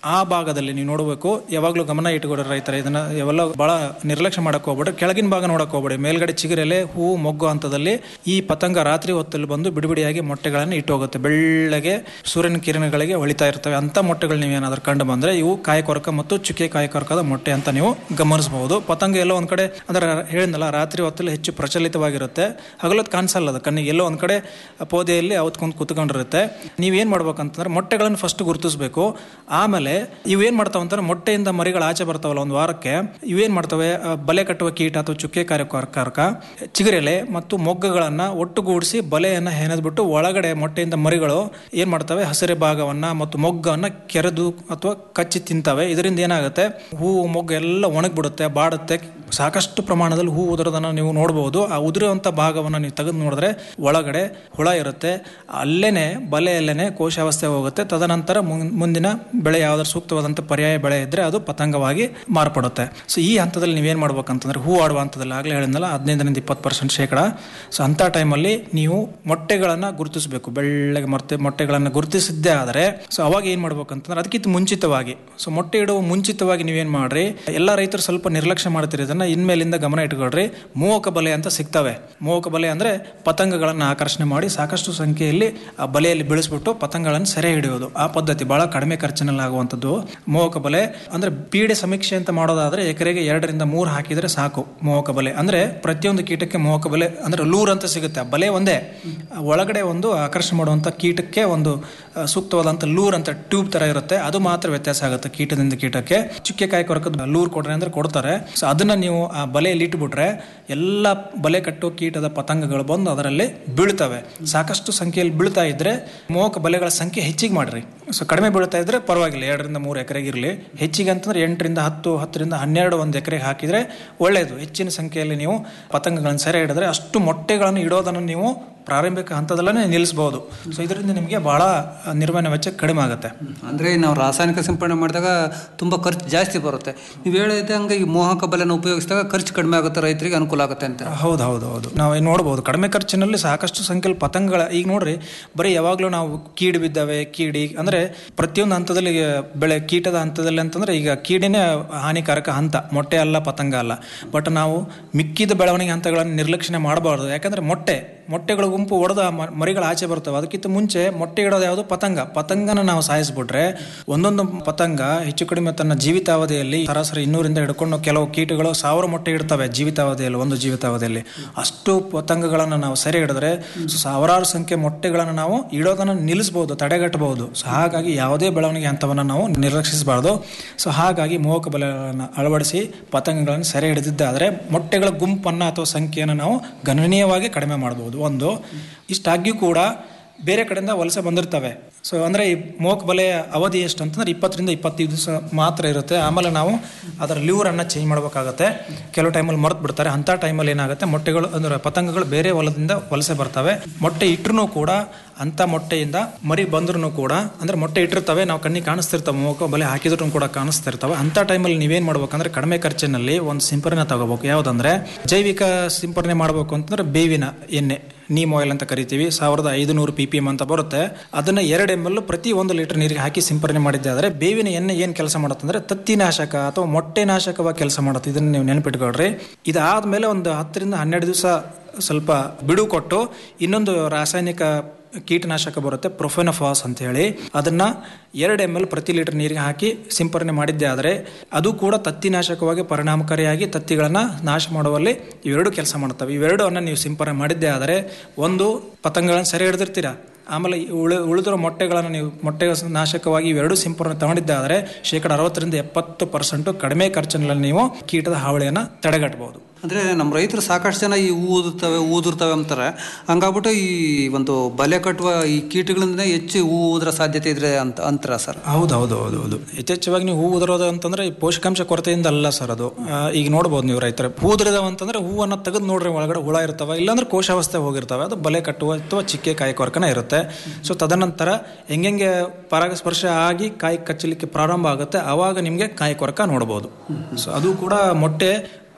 ಆ ಭಾಗದಲ್ಲಿ ನೀವು ನೋಡಬೇಕು ಯಾವಾಗಲೂ ಗಮನ ಇಟ್ಕೊಡ್ರಿ ರೈತರ ಇದನ್ನ ಯಾವೆಲ್ಲ ಬಹಳ ನಿರ್ಲಕ್ಷ್ಯ ಮಾಡಕ್ ಹೋಗ್ಬೇಡಿ ಕೆಳಗಿನ ಭಾಗ ನೋಡಕ್ ಹೋಗ್ಬೇಡಿ ಮೇಲ್ಗಡೆ ಚಿಗುರೆಲೆ ಹೂ ಮೊಗ್ಗು ಹಂತದಲ್ಲಿ ಈ ಪತಂಗ ರಾತ್ರಿ ಹೊತ್ತಲ್ಲಿ ಬಂದು ಬಿಡಿಬಿಡಿಯಾಗಿ ಮೊಟ್ಟೆಗಳನ್ನು ಇಟ್ಟು ಹೋಗುತ್ತೆ ಬೆಳ್ಳಗೆ ಸೂರ್ಯನ ಕಿರಣಗಳಿಗೆ ಹೊಳಿತಾ ಇರ್ತವೆ ಅಂತ ಮೊಟ್ಟೆಗಳು ನೀವೇನಾದ್ರೂ ಕಂಡು ಬಂದ್ರೆ ಇವು ಕಾಯಿ ಕೊರಕ ಮತ್ತು ಚುಕ್ಕೆ ಕಾಯಿ ಕೊರಕದ ಮೊಟ್ಟೆ ಅಂತ ನೀವು ಗಮನಿಸಬಹುದು ಪತಂಗ ಎಲ್ಲೋ ಒಂದ್ ಕಡೆ ಅಂದ್ರೆ ಹೇಳಿದ್ನಲ್ಲ ರಾತ್ರಿ ಹೊತ್ತಲ್ಲಿ ಹೆಚ್ಚು ಪ್ರಚಲಿತವಾಗಿರುತ್ತೆ ಹಗಲೊತ್ತು ಕಾಣಿಸಲ್ಲ ಅದು ಕಣ್ಣಿಗೆ ಎಲ್ಲೋ ಒಂದ್ ಕಡೆ ಪೋದೆಯಲ್ಲಿ ಅವತ್ಕೊಂಡ್ ಕುತ್ಕೊಂಡಿರುತ್ತೆ ನೀವೇನ್ ಮಾಡ್ಬೇಕಂತಂದ್ರೆ ಮೊಟ್ಟೆಗಳನ್ನು ಫಸ್ಟ್ ಗುರುತಿಸಬೇಕು ಆಮೇಲೆ ಇವೇನ್ ಮಾಡ್ತಾವ ಅಂತಂದ್ರೆ ಮೊಟ್ಟೆಯಿಂದ ಮರಿಗಳು ಆಚೆ ಬರ್ತಾವಲ್ಲ ಒಂದು ವಾರಕ್ಕೆ ಇವೇನ್ ಮಾಡ್ತವೆ ಆ, ಬಲೆ ಕಟ್ಟುವ ಕೀಟ ಅಥವಾ ಚುಕ್ಕೆ ಕಾರ್ಯಕಾರಕ ಚಿಗುರೆಲೆ ಮತ್ತು ಮೊಗ್ಗುಗಳನ್ನ ಒಟ್ಟುಗೂಡಿಸಿ ಬಲೆಯನ್ನ ಹೆಣೆದ್ಬಿಟ್ಟು ಒಳಗಡೆ ಮೊಟ್ಟೆಯಿಂದ ಮರಿಗಳು ಏನ್ ಮಾಡ್ತವೆ ಹಸಿರೆ ಭಾಗವನ್ನ ಮತ್ತು ಮೊಗ್ಗನ್ನ ಕೆರೆದು ಅಥವಾ ಕಚ್ಚಿ ತಿಂತವೆ ಇದರಿಂದ ಏನಾಗುತ್ತೆ ಹೂವು ಮೊಗ್ಗು ಎಲ್ಲ ಒಣಗ್ಬಿಡುತ್ತೆ ಬಾಡುತ್ತೆ ಸಾಕಷ್ಟು ಪ್ರಮಾಣದಲ್ಲಿ ಹೂ ಉದುರೋದನ್ನ ನೀವು ನೋಡಬಹುದು ಆ ಉದುರುವಂತ ಭಾಗವನ್ನ ನೀವು ತೆಗೆದು ನೋಡಿದ್ರೆ ಒಳಗಡೆ ಹುಳ ಇರುತ್ತೆ ಅಲ್ಲೇನೆ ಬಲೆಯಲ್ಲೇನೆ ಕೋಶಾವಸ್ಥೆ ಹೋಗುತ್ತೆ ತದನಂತರ ಮುಂ- ಮುಂದಿನ ಬೆಳೆ ಯಾವ್ದಾದ್ರು ಸೂಕ್ತವಾದಂಥ ಪರ್ಯಾಯ ಬೆಳೆ ಇದ್ರೆ ಅದು ಪತಂಗವಾಗಿ ಮಾರ್ಪಡುತ್ತೆ ಸೊ ಈ ಹಂತದಲ್ಲಿ ನೀವೇನ್ ಮಾಡ್ಬೇಕಂತಂದ್ರೆ ಹೂ ಆಡುವ ಹಂತದಲ್ಲಿ ಆಗಲೇ ಹೇಳಿದ್ನಲ್ಲ ಹದಿನೈದರಿಂದ ಇಪ್ಪತ್ತು ಪರ್ಸೆಂಟ್ ಶೇಕಡ ಸೊ ಅಂಥ ಟೈಮಲ್ಲಿ ನೀವು ಮೊಟ್ಟೆಗಳನ್ನ ಗುರುತಿಸಬೇಕು ಬೆಳ್ಳಗೆ ಮೊಟ್ಟೆ ಮೊಟ್ಟೆಗಳನ್ನು ಗುರುತಿಸಿದ್ದೇ ಆದರೆ ಸೊ ಅವಾಗ ಏನ್ ಮಾಡ್ಬೇಕಂತಂದ್ರೆ ಅದಕ್ಕಿಂತ ಮುಂಚಿತವಾಗಿ ಸೊ ಮೊಟ್ಟೆ ಇಡುವ ಮುಂಚಿತವಾಗಿ ನೀವೇನ್ ಮಾಡ್ರಿ ಎಲ್ಲ ರೈತರು ಸ್ವಲ್ಪ ನಿರ್ಲಕ್ಷ್ಯ ಮಾಡ್ತೀರಿ ಇದನ್ನ ಇನ್ಮೇಲಿಂದ ಗಮನ ಇಟ್ಕೊಳ್ರಿ ಮೋಹಕ ಬಲೆ ಅಂತ ಸಿಗ್ತವೆ ಮೋಹಕ ಬಲೆ ಅಂದ್ರೆ ಪತಂಗಗಳನ್ನು ಆಕರ್ಷಣೆ ಮಾಡಿ ಸಾಕಷ್ಟು ಸಂಖ್ಯೆಯಲ್ಲಿ ಆ ಬಲೆಯಲ್ಲಿ ಬೆಳೆಸ್ಬಿಟ್ಟು ಪತಂಗಗಳನ್ನು ಸೆರೆ ಹಿಡಿಯೋದು ಆ ಪದ್ಧತಿ ಬಹಳ ಕಡಿಮೆ ಖರ್ಚಿನಲ್ಲಿ ಆಗುವಂಥದ್ದು ಮೋಹಕ ಬಲೆ ಅಂದ್ರೆ ಪೀಡೆ ಸಮೀಕ್ಷೆ ಅಂತ ಮಾಡೋದಾದ್ರೆ ಎಕರೆಗೆ ಎರಡರಿಂದ ಮೂರು ಹಾಕಿದ್ರೆ ಸಾಕು ಮೋಹಕ ಬಲೆ ಅಂದ್ರೆ ಪ್ರತಿಯೊಂದು ಕೀಟಕ್ಕೆ ಮೋಹಕ ಬಲೆ ಅಂದ್ರೆ ಲೂರ್ ಅಂತ ಸಿಗುತ್ತೆ ಆ ಬಲೆ ಒಂದೇ ಆ ಒಳಗಡೆ ಒಂದು ಆಕರ್ಷಣೆ ಮಾಡುವಂತ ಕೀಟಕ್ಕೆ ಒಂದು ಆ, ಸೂಕ್ತವಾದಂತ ಲೂರ್ ಅಂತ ಟ್ಯೂಬ್ ತರ ಇರುತ್ತೆ ಅದು ಮಾತ್ರ ವ್ಯತ್ಯಾಸ ಆಗುತ್ತೆ ಕೀಟದಿಂದ ಕೀಟಕ್ಕೆ ಚುಕ್ಕೆ ಕಾಯಿ ಕೊರಕದ ಲೂರ್ ಕೊಡ್ರಿ ಅಂದ್ರೆ ಕೊಡ್ತಾರೆ ಸೊ ಅದನ್ನ ನೀವು ಆ ಬಲೆಯಲ್ಲಿ ಇಟ್ಬಿಟ್ರೆ ಎಲ್ಲ ಬಲೆ ಕಟ್ಟೋ ಕೀಟದ ಪತಂಗಗಳು ಬಂದು ಅದರಲ್ಲಿ ಬೀಳ್ತವೆ ಸಾಕಷ್ಟು ಸಂಖ್ಯೆಯಲ್ಲಿ ಬೀಳ್ತಾ ಇದ್ರೆ ಮೋಹಕ ಬಲೆಗಳ ಸಂಖ್ಯೆ ಹೆಚ್ಚಿಗೆ ಮಾಡ್ರಿ ಸೊ ಕಡಿಮೆ ಬೀಳ್ತಾ ಇದ್ರೆ ಪರವಾಗಿಲ್ಲ ಎರಡರಿಂದ ಮೂರು ಎಕರೆಗೆ ಇರಲಿ ಹೆಚ್ಚಿಗೆ ಅಂತಂದ್ರೆ ಎಂಟರಿಂದ ಹತ್ತು ಹತ್ತರಿಂದ ಹನ್ನೆರಡು ಒಂದು ಎಕರೆಗೆ ಹಾಕಿದ್ರೆ ಒಳ್ಳೆಯದು ಹೆಚ್ಚಿನ ಸಂಖ್ಯೆಯಲ್ಲಿ ನೀವು ಪತಂಗಗಳನ್ನು ಸೆರೆ ಹಿಡಿದ್ರೆ ಅಷ್ಟು ಮೊಟ್ಟೆಗಳನ್ನು ಇಡೋದನ್ನು ನೀವು ಪ್ರಾರಂಭಿಕ ಹಂತದಲ್ಲೇ ನಿಲ್ಲಿಸಬಹುದು ಸೊ ಇದರಿಂದ ನಿಮಗೆ ಬಹಳ ನಿರ್ವಹಣೆ ವೆಚ್ಚ ಕಡಿಮೆ ಆಗುತ್ತೆ ಅಂದ್ರೆ ನಾವು ರಾಸಾಯನಿಕ ಸಿಂಪಡಣೆ ಮಾಡಿದಾಗ ತುಂಬಾ ಖರ್ಚು ಜಾಸ್ತಿ ಬರುತ್ತೆ ನೀವು ಹೇಳಿದಂಗೆ ಈ ಮೋಹಕ ಬಲೆನ ಉಪಯೋಗಿಸಿದಾಗ ಖರ್ಚು ಕಡಿಮೆ ಆಗುತ್ತೆ ರೈತರಿಗೆ ಅನುಕೂಲ ಆಗುತ್ತೆ ಅಂತ ಹೌದು ಹೌದು ಹೌದು ನಾವು ಏನ್ ನೋಡ್ಬೋದು ಕಡಿಮೆ ಖರ್ಚಿನಲ್ಲಿ ಸಾಕಷ್ಟು ಸಂಖ್ಯೆಯಲ್ಲಿ ಪತಂಗಗಳ ಈಗ ನೋಡ್ರಿ ಬರೀ ಯಾವಾಗಲೂ ನಾವು ಕೀಡು ಬಿದ್ದಾವೆ ಕೀಡಿ ಅಂದ್ರೆ ಪ್ರತಿಯೊಂದು ಹಂತದಲ್ಲಿ ಈಗ ಬೆಳೆ ಕೀಟದ ಹಂತದಲ್ಲಿ ಅಂತಂದ್ರೆ ಈಗ ಕೀಡಿನೇ ಹಾನಿಕಾರಕ ಹಂತ ಮೊಟ್ಟೆ ಅಲ್ಲ ಪತಂಗ ಅಲ್ಲ ಬಟ್ ನಾವು ಮಿಕ್ಕಿದ ಬೆಳವಣಿಗೆ ಹಂತಗಳನ್ನು ನಿರ್ಲಕ್ಷಣೆ ಮಾಡಬಾರ್ದು ಯಾಕಂದ್ರೆ ಮೊಟ್ಟೆ ಮೊಟ್ಟೆಗಳ ಗುಂಪು ಒಡೆದ ಮರಿಗಳು ಆಚೆ ಬರ್ತವೆ ಅದಕ್ಕಿಂತ ಮುಂಚೆ ಮೊಟ್ಟೆ ಇಡೋದು ಯಾವುದು ಪತಂಗ ಪತಂಗನ ನಾವು ಸಾಯಿಸ್ಬಿಟ್ರೆ ಒಂದೊಂದು ಪತಂಗ ಹೆಚ್ಚು ಕಡಿಮೆ ತನ್ನ ಜೀವಿತಾವಧಿಯಲ್ಲಿ ಸರಾಸರಿ ಇನ್ನೂರಿಂದ ಹಿಡ್ಕೊಂಡು ಕೆಲವು ಕೀಟಗಳು ಸಾವಿರ ಮೊಟ್ಟೆ ಇಡ್ತವೆ ಜೀವಿತಾವಧಿಯಲ್ಲಿ ಒಂದು ಜೀವಿತಾವಧಿಯಲ್ಲಿ ಅಷ್ಟು ಪತಂಗಗಳನ್ನು ನಾವು ಸೆರೆ ಹಿಡಿದ್ರೆ ಸೊ ಸಾವಿರಾರು ಸಂಖ್ಯೆ ಮೊಟ್ಟೆಗಳನ್ನು ನಾವು ಇಡೋದನ್ನು ನಿಲ್ಲಿಸಬಹುದು ತಡೆಗಟ್ಟಬಹುದು ಸೊ ಹಾಗಾಗಿ ಯಾವುದೇ ಬೆಳವಣಿಗೆ ಹಂತವನ್ನು ನಾವು ನಿರ್ಲಕ್ಷಿಸಬಾರ್ದು ಸೊ ಹಾಗಾಗಿ ಮೋಹಕ ಬಲೆಗಳನ್ನು ಅಳವಡಿಸಿ ಪತಂಗಗಳನ್ನು ಸೆರೆ ಹಿಡಿದಿದ್ದಾದರೆ ಮೊಟ್ಟೆಗಳ ಗುಂಪನ್ನು ಅಥವಾ ಸಂಖ್ಯೆಯನ್ನು ನಾವು ಗಣನೀಯವಾಗಿ ಕಡಿಮೆ ಮಾಡಬಹುದು ಒಂದು ಇಷ್ಟಾಗಿಯೂ ಕೂಡ ಬೇರೆ ಕಡೆಯಿಂದ ವಲಸೆ ಬಂದಿರ್ತವೆ ಸೊ ಅಂದರೆ ಈ ಮೋಕ್ ಬಲೆಯ ಅವಧಿ ಎಷ್ಟು ಅಂತಂದ್ರೆ ಇಪ್ಪತ್ತರಿಂದ ಇಪ್ಪತ್ತೈದು ದಿವಸ ಮಾತ್ರ ಇರುತ್ತೆ ಆಮೇಲೆ ನಾವು ಅದರ ಲಿವರನ್ನು ಚೇಂಜ್ ಮಾಡಬೇಕಾಗತ್ತೆ ಕೆಲವು ಟೈಮಲ್ಲಿ ಮರೆತು ಬಿಡ್ತಾರೆ ಅಂಥ ಟೈಮಲ್ಲಿ ಏನಾಗುತ್ತೆ ಮೊಟ್ಟೆಗಳು ಅಂದರೆ ಪತಂಗಗಳು ಬೇರೆ ಹೊಲದಿಂದ ವಲಸೆ ಬರ್ತವೆ ಮೊಟ್ಟೆ ಇಟ್ಟರು ಕೂಡ ಅಂಥ ಮೊಟ್ಟೆಯಿಂದ ಮರಿ ಬಂದ್ರೂ ಕೂಡ ಅಂದರೆ ಮೊಟ್ಟೆ ಇಟ್ಟಿರ್ತವೆ ನಾವು ಕಣ್ಣಿಗೆ ಕಾಣಿಸ್ತಿರ್ತವೆ ಮೋಕ ಬಲೆ ಹಾಕಿದ್ರು ಕೂಡ ಕಾಣಿಸ್ತಿರ್ತವೆ ಅಂಥ ಟೈಮಲ್ಲಿ ನೀವೇನು ಮಾಡ್ಬೇಕಂದ್ರೆ ಕಡಿಮೆ ಖರ್ಚಿನಲ್ಲಿ ಒಂದು ಸಿಂಪರಣೆ ತಗೋಬೇಕು ಯಾವುದಂದ್ರೆ ಜೈವಿಕ ಸಿಂಪರಣೆ ಮಾಡಬೇಕು ಅಂತಂದ್ರೆ ಬೇವಿನ ಎಣ್ಣೆ ನೀಮ್ ಆಯಿಲ್ ಅಂತ ಕರಿತೀವಿ ಸಾವಿರದ ಐದುನೂರು ಪಿ ಪಿ ಎಮ್ ಅಂತ ಬರುತ್ತೆ ಅದನ್ನ ಎರಡು ಎಮ್ ಎಲ್ ಪ್ರತಿ ಒಂದು ಲೀಟರ್ ನೀರಿಗೆ ಹಾಕಿ ಸಿಂಪರಣೆ ಮಾಡಿದ್ದೆ ಆದರೆ ಬೇವಿನ ಎಣ್ಣೆ ಏನು ಕೆಲಸ ಮಾಡುತ್ತಂದ್ರೆ ತತ್ತಿನಾಶಕ ಅಥವಾ ಮೊಟ್ಟೆ ನಾಶಕವಾಗಿ ಕೆಲಸ ಮಾಡುತ್ತೆ ಇದನ್ನ ನೀವು ನೆನಪಿಟ್ಕೊಳ್ರಿ ಇದಾದ್ಮೇಲೆ ಒಂದು ಹತ್ತರಿಂದ ಹನ್ನೆರಡು ದಿವಸ ಸ್ವಲ್ಪ ಬಿಡು ಕೊಟ್ಟು ಇನ್ನೊಂದು ರಾಸಾಯನಿಕ ಕೀಟನಾಶಕ ಬರುತ್ತೆ ಪ್ರೊಫೆನಫಾಸ್ ಅಂತ ಹೇಳಿ ಅದನ್ನ ಎರಡು ಎಮ್ ಎಲ್ ಪ್ರತಿ ಲೀಟರ್ ನೀರಿಗೆ ಹಾಕಿ ಸಿಂಪರಣೆ ಮಾಡಿದ್ದೆ ಆದರೆ ಅದು ಕೂಡ ತತ್ತಿನಾಶಕವಾಗಿ ಪರಿಣಾಮಕಾರಿಯಾಗಿ ತತ್ತಿಗಳನ್ನ ನಾಶ ಮಾಡುವಲ್ಲಿ ಇವೆರಡು ಕೆಲಸ ಮಾಡುತ್ತವೆ ಇವೆರಡನ್ನ ನೀವು ಸಿಂಪರಣೆ ಮಾಡಿದ್ದೆ ಆದರೆ ಒಂದು ಪತಂಗಗಳನ್ನು ಸೆರೆ ಹಿಡಿದಿರ್ತೀರಾ ಆಮೇಲೆ ಈ ಉಳಿ ಉಳಿದಿರೋ ಮೊಟ್ಟೆಗಳನ್ನು ನೀವು ಮೊಟ್ಟೆ ನಾಶಕವಾಗಿ ಇವೆರಡು ಸಿಂಪರಣೆ ತಗೊಂಡಿದ್ದಾದರೆ ಶೇಕಡ ಅರವತ್ತರಿಂದ ಎಪ್ಪತ್ತು ಪರ್ಸೆಂಟ್ ಕಡಿಮೆ ಖರ್ಚಿನಲ್ಲಿ ನೀವು ಕೀಟದ ಹಾವಳಿಯನ್ನು ತಡೆಗಟ್ಟಬಹುದು ಅಂದ್ರೆ ನಮ್ಮ ರೈತರು ಸಾಕಷ್ಟು ಜನ ಈ ಹೂ ಉದುರ್ತವೆ ಹೂ ಉದುರ್ತವೆ ಅಂತಾರೆ ಹಂಗಾಗ್ಬಿಟ್ಟು ಈ ಒಂದು ಬಲೆ ಕಟ್ಟುವ ಈ ಕೀಟಗಳಿಂದ ಹೆಚ್ಚು ಹೂ ಉದುರ ಸಾಧ್ಯತೆ ಇದ್ರೆ ಅಂತ ಅಂತಾರ ಸರ್ ಹೌದು ಹೌದು ಹೌದು ಹೌದು ಯಥೇಚ್ಛವಾಗಿ ನೀವು ಹೂ ಉದುರೋದು ಅಂತಂದ್ರೆ ಈ ಪೋಷಕಾಂಶ ಕೊರತೆಯಿಂದ ಅಲ್ಲ ಸರ್ ಅದು ಆ, ಈಗ ನೋಡ್ಬೋದು ನೀವು ರೈತರ ಹೂ ಉದುರಿದಾವ ಅಂತಂದ್ರೆ ಹೂವನ್ನ ತೆಗೆದು ನೋಡ್ರಿ ಒಳಗಡೆ ಹುಳ ಇರ್ತವೆ ಇಲ್ಲಾಂದ್ರೆ ಕೋಶಾವಸ್ಥೆ ಹೋಗಿರ್ತವೆ ಅದು ಬಲೆ ಕಟ್ಟುವ ಅಥವಾ ಚಿಕ್ಕೆ ಕಾಯಿ ಕೊರಕನ ಇರುತ್ತೆ ಸೊ ತದನಂತರ ಹೆಂಗೆಂಗೆ ಪರಾಗಸ್ಪರ್ಶ ಆಗಿ ಕಾಯಿ ಕಚ್ಚಲಿಕ್ಕೆ ಪ್ರಾರಂಭ ಆಗುತ್ತೆ ಅವಾಗ ನಿಮಗೆ ಕಾಯಿ ಕೊರಕ ನೋಡ್ಬೋದು ಸೊ ಅದು ಕೂಡ ಮೊಟ್ಟೆ